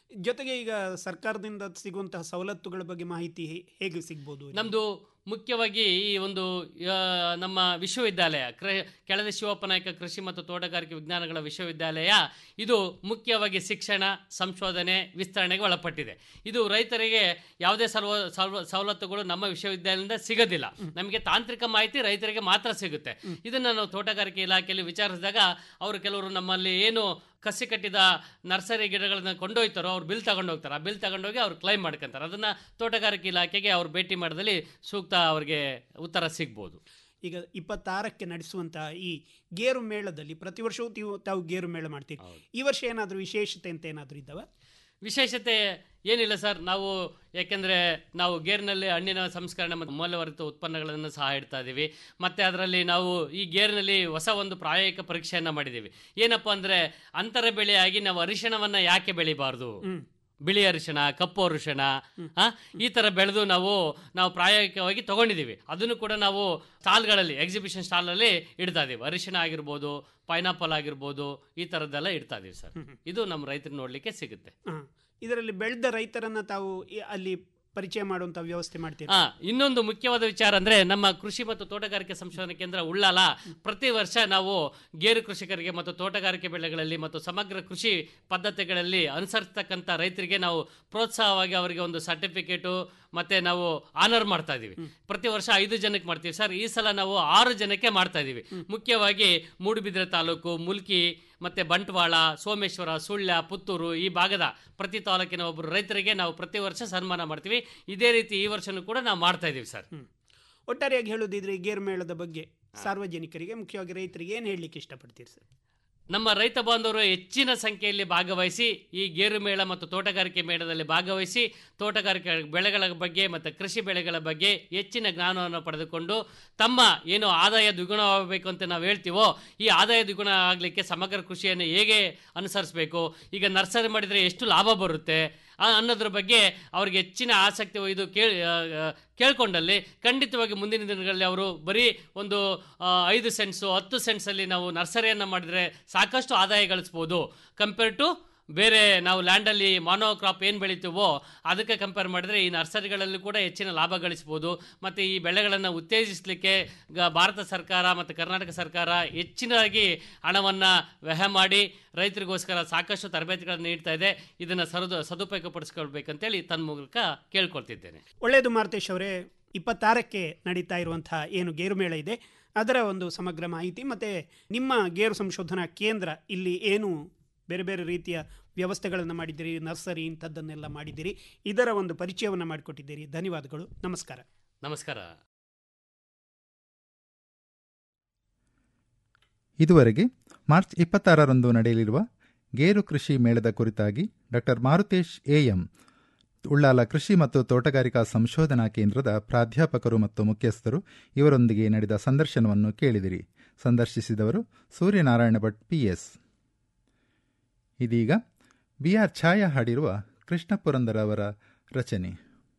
ಜೊತೆಗೆ ಈಗ ಸರ್ಕಾರದಿಂದ ಸಿಗುವಂತಹ ಸವಲತ್ತುಗಳ ಬಗ್ಗೆ ಮಾಹಿತಿ ಹೇ- ಹೇಗೆ ಸಿಗ್ಬೋದು ನಮ್ಮದು ಮುಖ್ಯವಾಗಿ ಈ ಒಂದು ಆ, ನಮ್ಮ ವಿಶ್ವವಿದ್ಯಾಲಯ ಕ್ರ ಕೆಳದಿ ಶಿವಪ್ಪ ನಾಯಕ ಕೃಷಿ ಮತ್ತು ತೋಟಗಾರಿಕೆ ವಿಜ್ಞಾನಗಳ ವಿಶ್ವವಿದ್ಯಾಲಯ ಇದು ಮುಖ್ಯವಾಗಿ ಶಿಕ್ಷಣ ಸಂಶೋಧನೆ ವಿಸ್ತರಣೆಗೆ ಒಳಪಟ್ಟಿದೆ ಇದು ರೈತರಿಗೆ ಯಾವುದೇ ಸರ್ವ ಸರ್ವ ಸವಲತ್ತುಗಳು ನಮ್ಮ ವಿಶ್ವವಿದ್ಯಾಲಯದಿಂದ ಸಿಗೋದಿಲ್ಲ ನಮಗೆ ತಾಂತ್ರಿಕ ಮಾಹಿತಿ ರೈತರಿಗೆ ಮಾತ್ರ ಸಿಗುತ್ತೆ ಇದನ್ನು ನಾವು ತೋಟಗಾರಿಕೆ ಇಲಾಖೆಯಲ್ಲಿ ವಿಚಾರಿಸಿದಾಗ ಅವರು ಕೆಲವರು ನಮ್ಮಲ್ಲಿ ಏನು ಕಸಿ ಕಟ್ಟಿದ ನರ್ಸರಿ ಗಿಡಗಳನ್ನ ಕೊಂಡೊಯ್ತಾರೋ ಅವ್ರು ಬಿಲ್ ತಗೊಂಡು ಹೋಗ್ತಾರೆ ಆ ಬಿಲ್ ತಗೊಂಡೋಗಿ ಅವ್ರು ಕ್ಲೈಮ್ ಮಾಡ್ಕೊಂತಾರೆ ಅದನ್ನ ತೋಟಗಾರಿಕೆ ಇಲಾಖೆಗೆ ಅವ್ರು ಭೇಟಿ ಮಾಡಿದಲ್ಲಿ ಸೂಕ್ತ ಅವರಿಗೆ ಉತ್ತರ ಸಿಗ್ಬೋದು ಈಗ ಇಪ್ಪತ್ತಾರಕ್ಕೆ ನಡೆಸುವಂತಹ ಈ ಗೇರು ಮೇಳದಲ್ಲಿ ಪ್ರತಿ ವರ್ಷವೂ ನೀವು ತಾವು ಗೇರು ಮೇಳ ಮಾಡ್ತೀರಿ ಈ ವರ್ಷ ಏನಾದರೂ ವಿಶೇಷತೆ ಅಂತ ಏನಾದರೂ ಇದ್ದಾವ ವಿಶೇಷತೆ ಏನಿಲ್ಲ ಸರ್ ನಾವು ಯಾಕೆಂದರೆ ನಾವು ಗೇರ್ನಲ್ಲಿ ಹಣ್ಣಿನ ಸಂಸ್ಕರಣೆ ಮತ್ತು ಮೌಲ್ಯವರ್ಧಿತ ಉತ್ಪನ್ನಗಳನ್ನು ಸಹ ಇಡ್ತಾ ಇದ್ದೀವಿ ಮತ್ತು ಅದರಲ್ಲಿ ನಾವು ಈ ಗೇರ್ನಲ್ಲಿ ಹೊಸ ಒಂದು ಪ್ರಾಯೋಗಿಕ ಪರೀಕ್ಷೆಯನ್ನು ಮಾಡಿದ್ದೀವಿ ಏನಪ್ಪ ಅಂದರೆ ಅಂತರ ಬೆಳೆಯಾಗಿ ನಾವು ಅರಿಶಿಣವನ್ನು ಯಾಕೆ ಬೆಳಿಬಾರ್ದು ಬಿಳಿ ಅರಿಶಿಣ ಕಪ್ಪು ಅರಿಶಿಣ ಆ, ಈ ಥರ ಬೆಳೆದು ನಾವು ನಾವು ಪ್ರಾಯೋಗಿಕವಾಗಿ ತಗೊಂಡಿದ್ದೀವಿ ಅದನ್ನು ಕೂಡ ನಾವು ಸ್ಟಾಲ್ಗಳಲ್ಲಿ ಎಕ್ಸಿಬಿಷನ್ ಸ್ಟಾಲಲ್ಲಿ ಇಡ್ತಾ ಇದೀವಿ ಅರಿಶಿಣ ಆಗಿರ್ಬೋದು ಪೈನಾಪಲ್ ಆಗಿರ್ಬೋದು ಈ ಥರದ್ದೆಲ್ಲ ಇಡ್ತಾ ಇದೀವಿ ಸರ್ ಇದು ನಮ್ಮ ರೈತರು ನೋಡಲಿಕ್ಕೆ ಸಿಗುತ್ತೆ ಹಾ. ಇದರಲ್ಲಿ ಬೆಳೆದ ರೈತರನ್ನ ತಾವು ಈ- ಅಲ್ಲಿ ಪರಿಚಯ ಮಾಡುವಂತ ವ್ಯವಸ್ಥೆ ಮಾಡ್ತೀರಿ ಆ ಇನ್ನೊಂದು ಮುಖ್ಯವಾದ ವಿಚಾರ ಅಂದ್ರೆ ನಮ್ಮ ಕೃಷಿ ಮತ್ತು ತೋಟಗಾರಿಕೆ ಸಂಶೋಧನಾ ಕೇಂದ್ರ ಉಳ್ಳಾಲ ಪ್ರತಿ ವರ್ಷ ನಾವು ಗೇರು ಕೃಷಿಕರಿಗೆ ಮತ್ತು ತೋಟಗಾರಿಕೆ ಬೆಳೆಗಳಲ್ಲಿ ಮತ್ತು ಸಮಗ್ರ ಕೃಷಿ ಪದ್ಧತಿಗಳಲ್ಲಿ ಅನುಸರಿಸ್ತಕ್ಕಂಥ ರೈತರಿಗೆ ನಾವು ಪ್ರೋತ್ಸಾಹವಾಗಿ ಅವರಿಗೆ ಒಂದು ಸರ್ಟಿಫಿಕೇಟು ಮತ್ತೆ ನಾವು ಆನರ್ ಮಾಡ್ತಾ ಇದೀವಿ ಪ್ರತಿ ವರ್ಷ ಐದು ಜನಕ್ಕೆ ಮಾಡ್ತೀವಿ ಸರ್ ಈ ಸಲ ನಾವು ಆರು ಜನಕ್ಕೆ ಮಾಡ್ತಾ ಇದೀವಿ ಮುಖ್ಯವಾಗಿ ಮೂಡುಬಿದಿರೆ ತಾಲೂಕು ಮುಲ್ಕಿ ಮತ್ತೆ ಬಂಟ್ವಾಳ ಸೋಮೇಶ್ವರ ಸುಳ್ಯ ಪುತ್ತೂರು ಈ ಭಾಗದ ಪ್ರತಿ ತಾಲೂಕಿನ ಒಬ್ಬರು ರೈತರಿಗೆ ನಾವು ಪ್ರತಿ ವರ್ಷ ಸನ್ಮಾನ ಮಾಡ್ತೀವಿ ಇದೇ ರೀತಿ ಈ ವರ್ಷನೂ ಕೂಡ ನಾವು ಮಾಡ್ತಾ ಇದೀವಿ ಸರ್ ಒಟ್ಟಾರೆಯಾಗಿ ಹೇಳುದಿದ್ರೆ ಈ ಗೇರು ಮೇಳದ ಬಗ್ಗೆ ಸಾರ್ವಜನಿಕರಿಗೆ ಮುಖ್ಯವಾಗಿ ರೈತರಿಗೆ ಏನು ಹೇಳಲಿಕ್ಕೆ ಇಷ್ಟಪಡ್ತೀರಿ ಸರ್ ನಮ್ಮ ರೈತ ಬಾಂಧವರು ಹೆಚ್ಚಿನ ಸಂಖ್ಯೆಯಲ್ಲಿ ಭಾಗವಹಿಸಿ ಈ ಗೇರು ಮೇಳ ಮತ್ತು ತೋಟಗಾರಿಕೆ ಮೇಳದಲ್ಲಿ ಭಾಗವಹಿಸಿ ತೋಟಗಾರಿಕೆ ಬೆಳೆಗಳ ಬಗ್ಗೆ ಮತ್ತು ಕೃಷಿ ಬೆಳೆಗಳ ಬಗ್ಗೆ ಹೆಚ್ಚಿನ ಜ್ಞಾನವನ್ನು ಪಡೆದುಕೊಂಡು ತಮ್ಮ ಏನು ಆದಾಯ ದ್ವಿಗುಣವಾಗಬೇಕು ಅಂತ ನಾವು ಹೇಳ್ತೀವೋ ಈ ಆದಾಯ ದ್ವಿಗುಣ ಆಗಲಿಕ್ಕೆ ಸಮಗ್ರ ಕೃಷಿಯನ್ನು ಹೇಗೆ ಅನುಸರಿಸಬೇಕು ಈಗ ನರ್ಸರಿ ಮಾಡಿದರೆ ಎಷ್ಟು ಲಾಭ ಬರುತ್ತೆ ಆ ಅನ್ನೋದ್ರ ಬಗ್ಗೆ ಅವ್ರಿಗೆ ಹೆಚ್ಚಿನ ಆಸಕ್ತಿ ಇದು ಕೇಳಿ ಆ, ಆ, ಕೇಳ್ಕೊಂಡಲ್ಲಿ ಖಂಡಿತವಾಗಿ ಮುಂದಿನ ದಿನಗಳಲ್ಲಿ ಅವರು ಬರೀ ಒಂದು ಆ, ಐದು ಸೆಂಟ್ಸು ಹತ್ತು ಸೆಂಟ್ಸಲ್ಲಿ ನಾವು ನರ್ಸರಿಯನ್ನು ಮಾಡಿದರೆ ಸಾಕಷ್ಟು ಆದಾಯ ಗಳಿಸ್ಬೋದು ಕಂಪೇರ್ ಟು ಬೇರೆ ನಾವು ಲ್ಯಾಂಡಲ್ಲಿ ಮಾನೋ ಕ್ರಾಪ್ ಏನು ಬೆಳಿತೀವೋ ಅದಕ್ಕೆ ಕಂಪೇರ್ ಮಾಡಿದರೆ ಈ ನರ್ಸರಿಗಳಲ್ಲಿ ಕೂಡ ಹೆಚ್ಚಿನ ಲಾಭ ಗಳಿಸ್ಬೋದು ಮತ್ತು ಈ ಬೆಳೆಗಳನ್ನು ಉತ್ತೇಜಿಸಲಿಕ್ಕೆ ಗ- ಭಾರತ ಸರ್ಕಾರ ಮತ್ತು ಕರ್ನಾಟಕ ಸರ್ಕಾರ ಹೆಚ್ಚಿನದಾಗಿ ಹಣವನ್ನು ವ್ಯಯ ಮಾಡಿ ರೈತರಿಗೋಸ್ಕರ ಸಾಕಷ್ಟು ತರಬೇತಿಗಳನ್ನು ನೀಡ್ತಾ ಇದೆ ಇದನ್ನು ಸರುದು ಸದುಪಯೋಗಪಡಿಸ್ಕೊಳ್ಬೇಕಂತೇಳಿ ತನ್ನ ಮೂಲಕ ಕೇಳ್ಕೊಳ್ತಿದ್ದೇನೆ ಒಳ್ಳೆಯದು ಮಾರುತೇಶ್ ಅವರೇ ಇಪ್ಪತ್ತಾರಕ್ಕೆ ನಡೀತಾ ಇರುವಂತಹ ಏನು ಗೇರು ಮೇಳ ಇದೆ ಅದರ ಒಂದು ಸಮಗ್ರ ಮಾಹಿತಿ ಮತ್ತು ನಿಮ್ಮ ಗೇರು ಸಂಶೋಧನಾ ಕೇಂದ್ರ ಇಲ್ಲಿ ಏನು ಬೇರೆ ಬೇರೆ ರೀತಿಯ ವ್ಯವಸ್ಥೆಗಳನ್ನು ಮಾಡಿದ್ದೀರಿ ನರ್ಸರಿ ಇಂಥದ್ದನ್ನೆಲ್ಲ ಮಾಡಿದ್ದೀರಿ ಇದರ ಒಂದು ಪರಿಚಯವನ್ನು ಮಾಡಿಕೊಟ್ಟಿದ್ದೀರಿ ಧನ್ಯವಾದಗಳು ನಮಸ್ಕಾರ ನಮಸ್ಕಾರ ಇದುವರೆಗೆ ಮಾರ್ಚ್ ಇಪ್ಪತ್ತಾರರಂದು ನಡೆಯಲಿರುವ ಗೇರು ಕೃಷಿ ಮೇಳದ ಕುರಿತಾಗಿ ಡಾಕ್ಟರ್ ಮಾರುತೇಶ್ ಎಎಂ ಉಳ್ಳಾಲ ಕೃಷಿ ಮತ್ತು ತೋಟಗಾರಿಕಾ ಸಂಶೋಧನಾ ಕೇಂದ್ರದ ಪ್ರಾಧ್ಯಾಪಕರು ಮತ್ತು ಮುಖ್ಯಸ್ಥರು ಇವರೊಂದಿಗೆ ನಡೆದ ಸಂದರ್ಶನವನ್ನು ಕೇಳಿದಿರಿ ಸಂದರ್ಶಿಸಿದವರು ಸೂರ್ಯನಾರಾಯಣ ಭಟ್ ಪಿಎಸ್ ಇದೀಗ ಬಿಆರ್ ಛಾಯಾ ಹಾಡಿರುವ ಕೃಷ್ಣ ಪುರಂದರ ಅವರ ರಚನೆ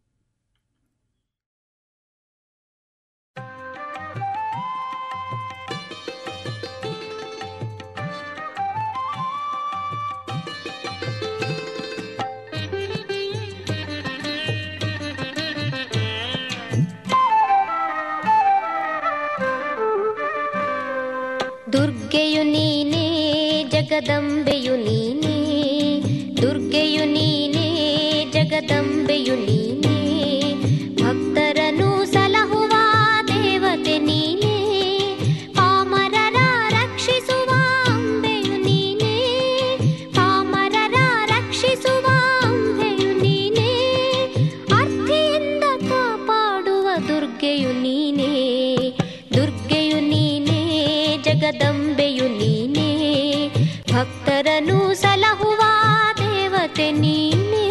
ದುರ್ಗೆಯು ನೀನೇ ಜಗದಂಬೆಯು ನೀನೇ ದುರ್ಗೆಯು ನೀನೇ ಜಗದಂಬೆಯು ನೀನೇ ಭಕ್ತರನು ಸಲಹುವ ದೇವತೆ ನೀನೇ ಪಾಮರರ ರಕ್ಷಿಸುವ ಅಂಬೆಯು ನೀನೇ ಪಾಮರರ ರಕ್ಷಿಸುವ ಅಂಬೆಯು ನೀನೇ ಅರ್ಥಿಯಿಂದ ಕಾಪಾಡುವ ದುರ್ಗೆಯು ನೀನೇ ದುರ್ಗೆಯು ನೀನೇ ಜಗದಂಬೆಯು ನೀನೇ ಭಕ್ತರನು ಸಲಹುವ ದೇವತೆ ನೀನೇ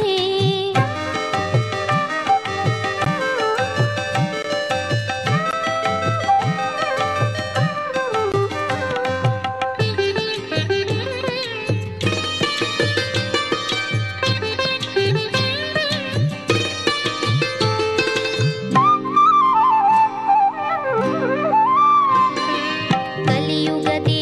ಕಲಿಯುಗದಿ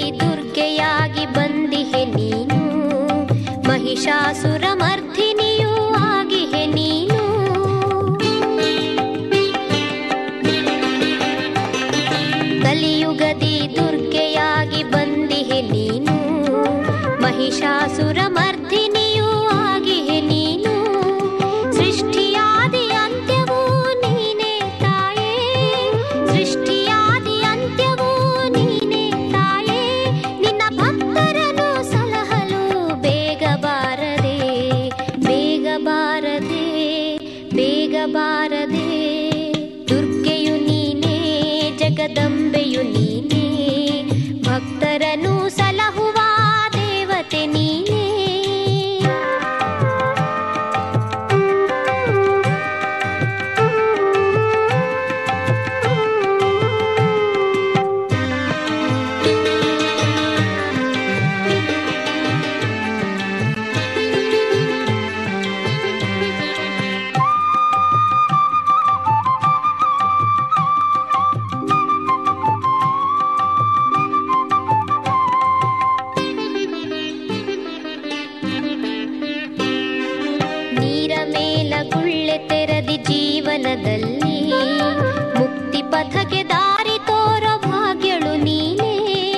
ಜೀವನದಲ್ಲಿ ಮುಕ್ತಿ ಪಥಕ್ಕೆ ದಾರಿ ತೋರೋ ಭಾಗ್ಯಳು ನೀನೇ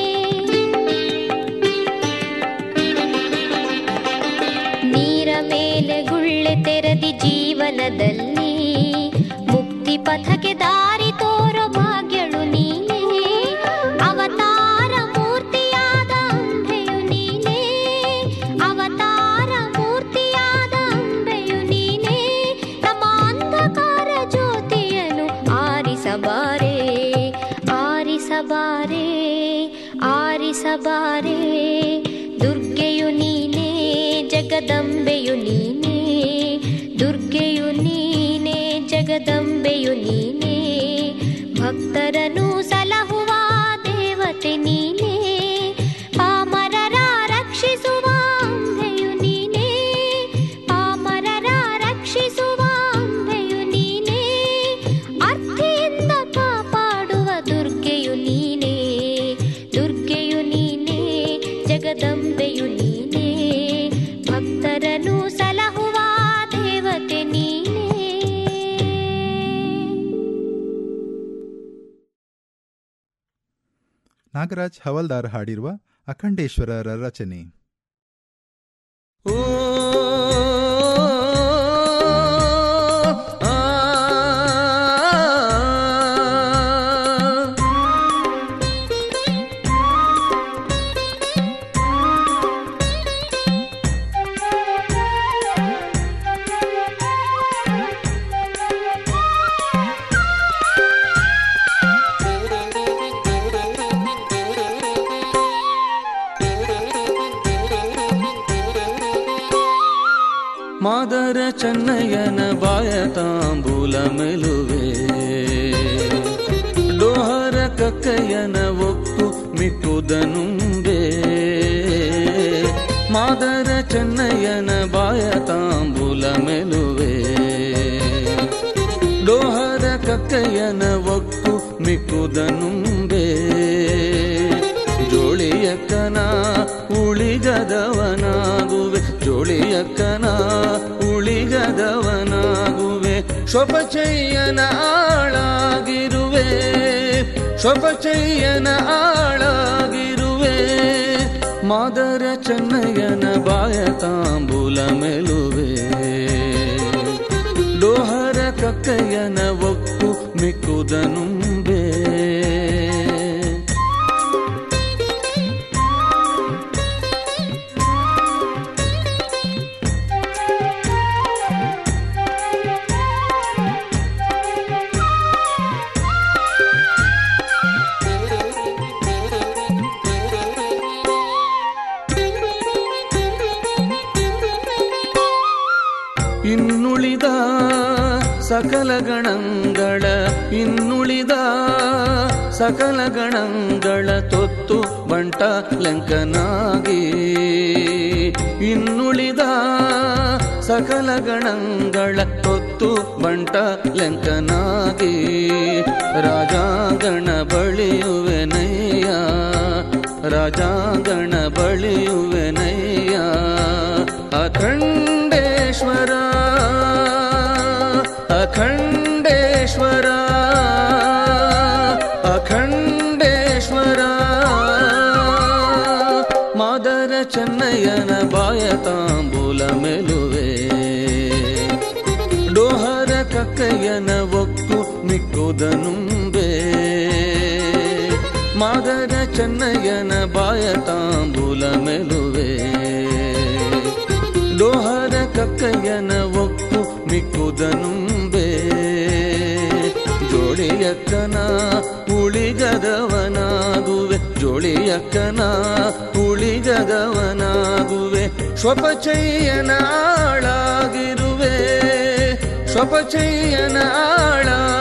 ನೀರ ಮೇಲೆ ಗುಳ್ಳೆ ತೆರೆದಿ ಜೀವನದಲ್ಲಿ ಮುಕ್ತಿ ಪಥಕ್ಕೆ ದಾರಿ ತೋರೋ ಭಾಗ್ಯಳು ನೀನೇ ಅವತಾರ ಮೂರ್ತಿಯಾದ ಅಂಬೆಯು ನೀನೇ ಅವತಾರ ಮೂರ್ತಿಯಾದ ಅಂಬೆಯು ನೀನೇ ನಮ್ಮ ಅಂಧಕಾರ ಜ್ಯೋತಿಯನ್ನು ಆರಿಸಬಾರೆ ಆರಿಸಬಾರೆ ಆರಿಸಬಾರೆ ದುರ್ಗೆಯು ನೀನೇ ಜಗದಂಬೆಯು ನೀನೇ ದುರ್ಗೆಯು ನೀನೇ ಜಗದಂಬೆಯು ನೀನೇ ಭಕ್ತರನ್ನು ಸಲಹುವ ದೇವತೆ ನೀನೇ ಪಾಮರರ ರಕ್ಷಿಸುವ ಅಂಬೆಯು ನೀನೇ ಪಾಮರರ ರಕ್ಷಿಸುವ ಅಂಬೆಯು ನೀನೇ ಅರ್ಥಿಯಿಂದ ಕಾಪಾಡುವ ದುರ್ಗೆಯು ನೀನೇ ದುರ್ಗೆಯು ನೀನೇ ಜಗದಂಬೆಯು ನೀನೇ ಭಕ್ತರನ್ನು ಸಲಹುವ ದೇವತೆ ನೀನೇ ನಾಗರಾಜ್ ಹವಲ್ದಾರ್ ಹಾಡಿರುವ ಅಖಂಡೇಶ್ವರರ ರಚನೆ ಮಾದರ ಚೆನ್ನಯ್ಯನ ಬಾಯ ತಾಂಬೂಲ ಮೆಲುವೆ ಡೋಹರ ಕಕ್ಕಯ್ಯನ ಒಪ್ಪು ಮಿಕ್ಕುದನುಂಬೆ ಮಾದರ ಚೆನ್ನಯ್ಯನ ಬಾಯ ತಾಂಬೂಲ ಮೆಲುವೆ ಡೋಹರ ಕಕ್ಕಯ್ಯನ ಒಪ್ಪು ಮಿಕ್ಕುದನುಂಬೆ ಜೋಳಿಯಕ್ಕನ ಉಳಿಗದವನಾಗುವೆ ಜೋಳಿಯಕ್ಕನ ಉಳಿಗದವನಾಗುವೆ ಶೊಪಚಯ್ಯನ ಆಳಾಗಿರುವೆ ಶೊಪಚಯ್ಯನ ಆಳಾಗಿರುವೆ ಮಾದರ ಚೆನ್ನಯ್ಯನ ಬಾಯ ತಾಂಬೂಲ ಮೆಲುವೆ ಡೋಹರ ಕಕ್ಕಯ್ಯನ ಒಪ್ಪು ಮಿಕ್ಕುದನುಂಬೆ ಇನ್ನುಳಿದ ಸಕಲ ಗಣಗಳ ಇನ್ನುಳಿದ ಸಕಲ ಗಣಗಳ ತೊತ್ತು ಬಂಟ ಲಂಕನಾಗಿ ಇನ್ನುಳಿದ ಸಕಲ ಗಣಗಳ ತೊತ್ತು ಬಂಟ ಲಂಕನಾಗಿ ರಾಜಾಗಣ ಬಳಿಯುವೆನಯ್ಯ ರಾಜಾಗಣ ಬಳಿಯುವೆನಯ್ಯ ಅಖಂಡೇಶ್ವರ ಅಖಂಡೇಶ್ವರ ಅಖಂಡೇಶ್ವರ ಮಾದರ ಚೆನ್ನಯ್ಯನ ಬಾಯ ತಾಂಬೂಲ ಮೆಲುವೆ ಡೋಹರ ಕಕ್ಕಯ್ಯನ ಒಕ್ಕು ಮಿಕ್ಕುದನುಂಬೆ ಮಾದರ ಚೆನ್ನಯ್ಯನ ಬಾಯ ತಾಂಬೂಲ ಮೆಲುವೆ ಡೋಹರ ಕಕ್ಕಯ್ಯನ ಒಕ್ಕು ಮಿಕ್ಕುದನುಂಬೆ ಜೋಳಿಯಕ್ಕನ ಉಳಿಗದವನಾಗುವೆ ಜೋಳಿಯಕ್ಕನ ಉಳಿಗದವನಾಗುವೆ ಸ್ವಪಚಯ್ಯನ ಆಳಾಗಿರುವೆ ಸ್ವಪಚಯ್ಯನ ಆಳ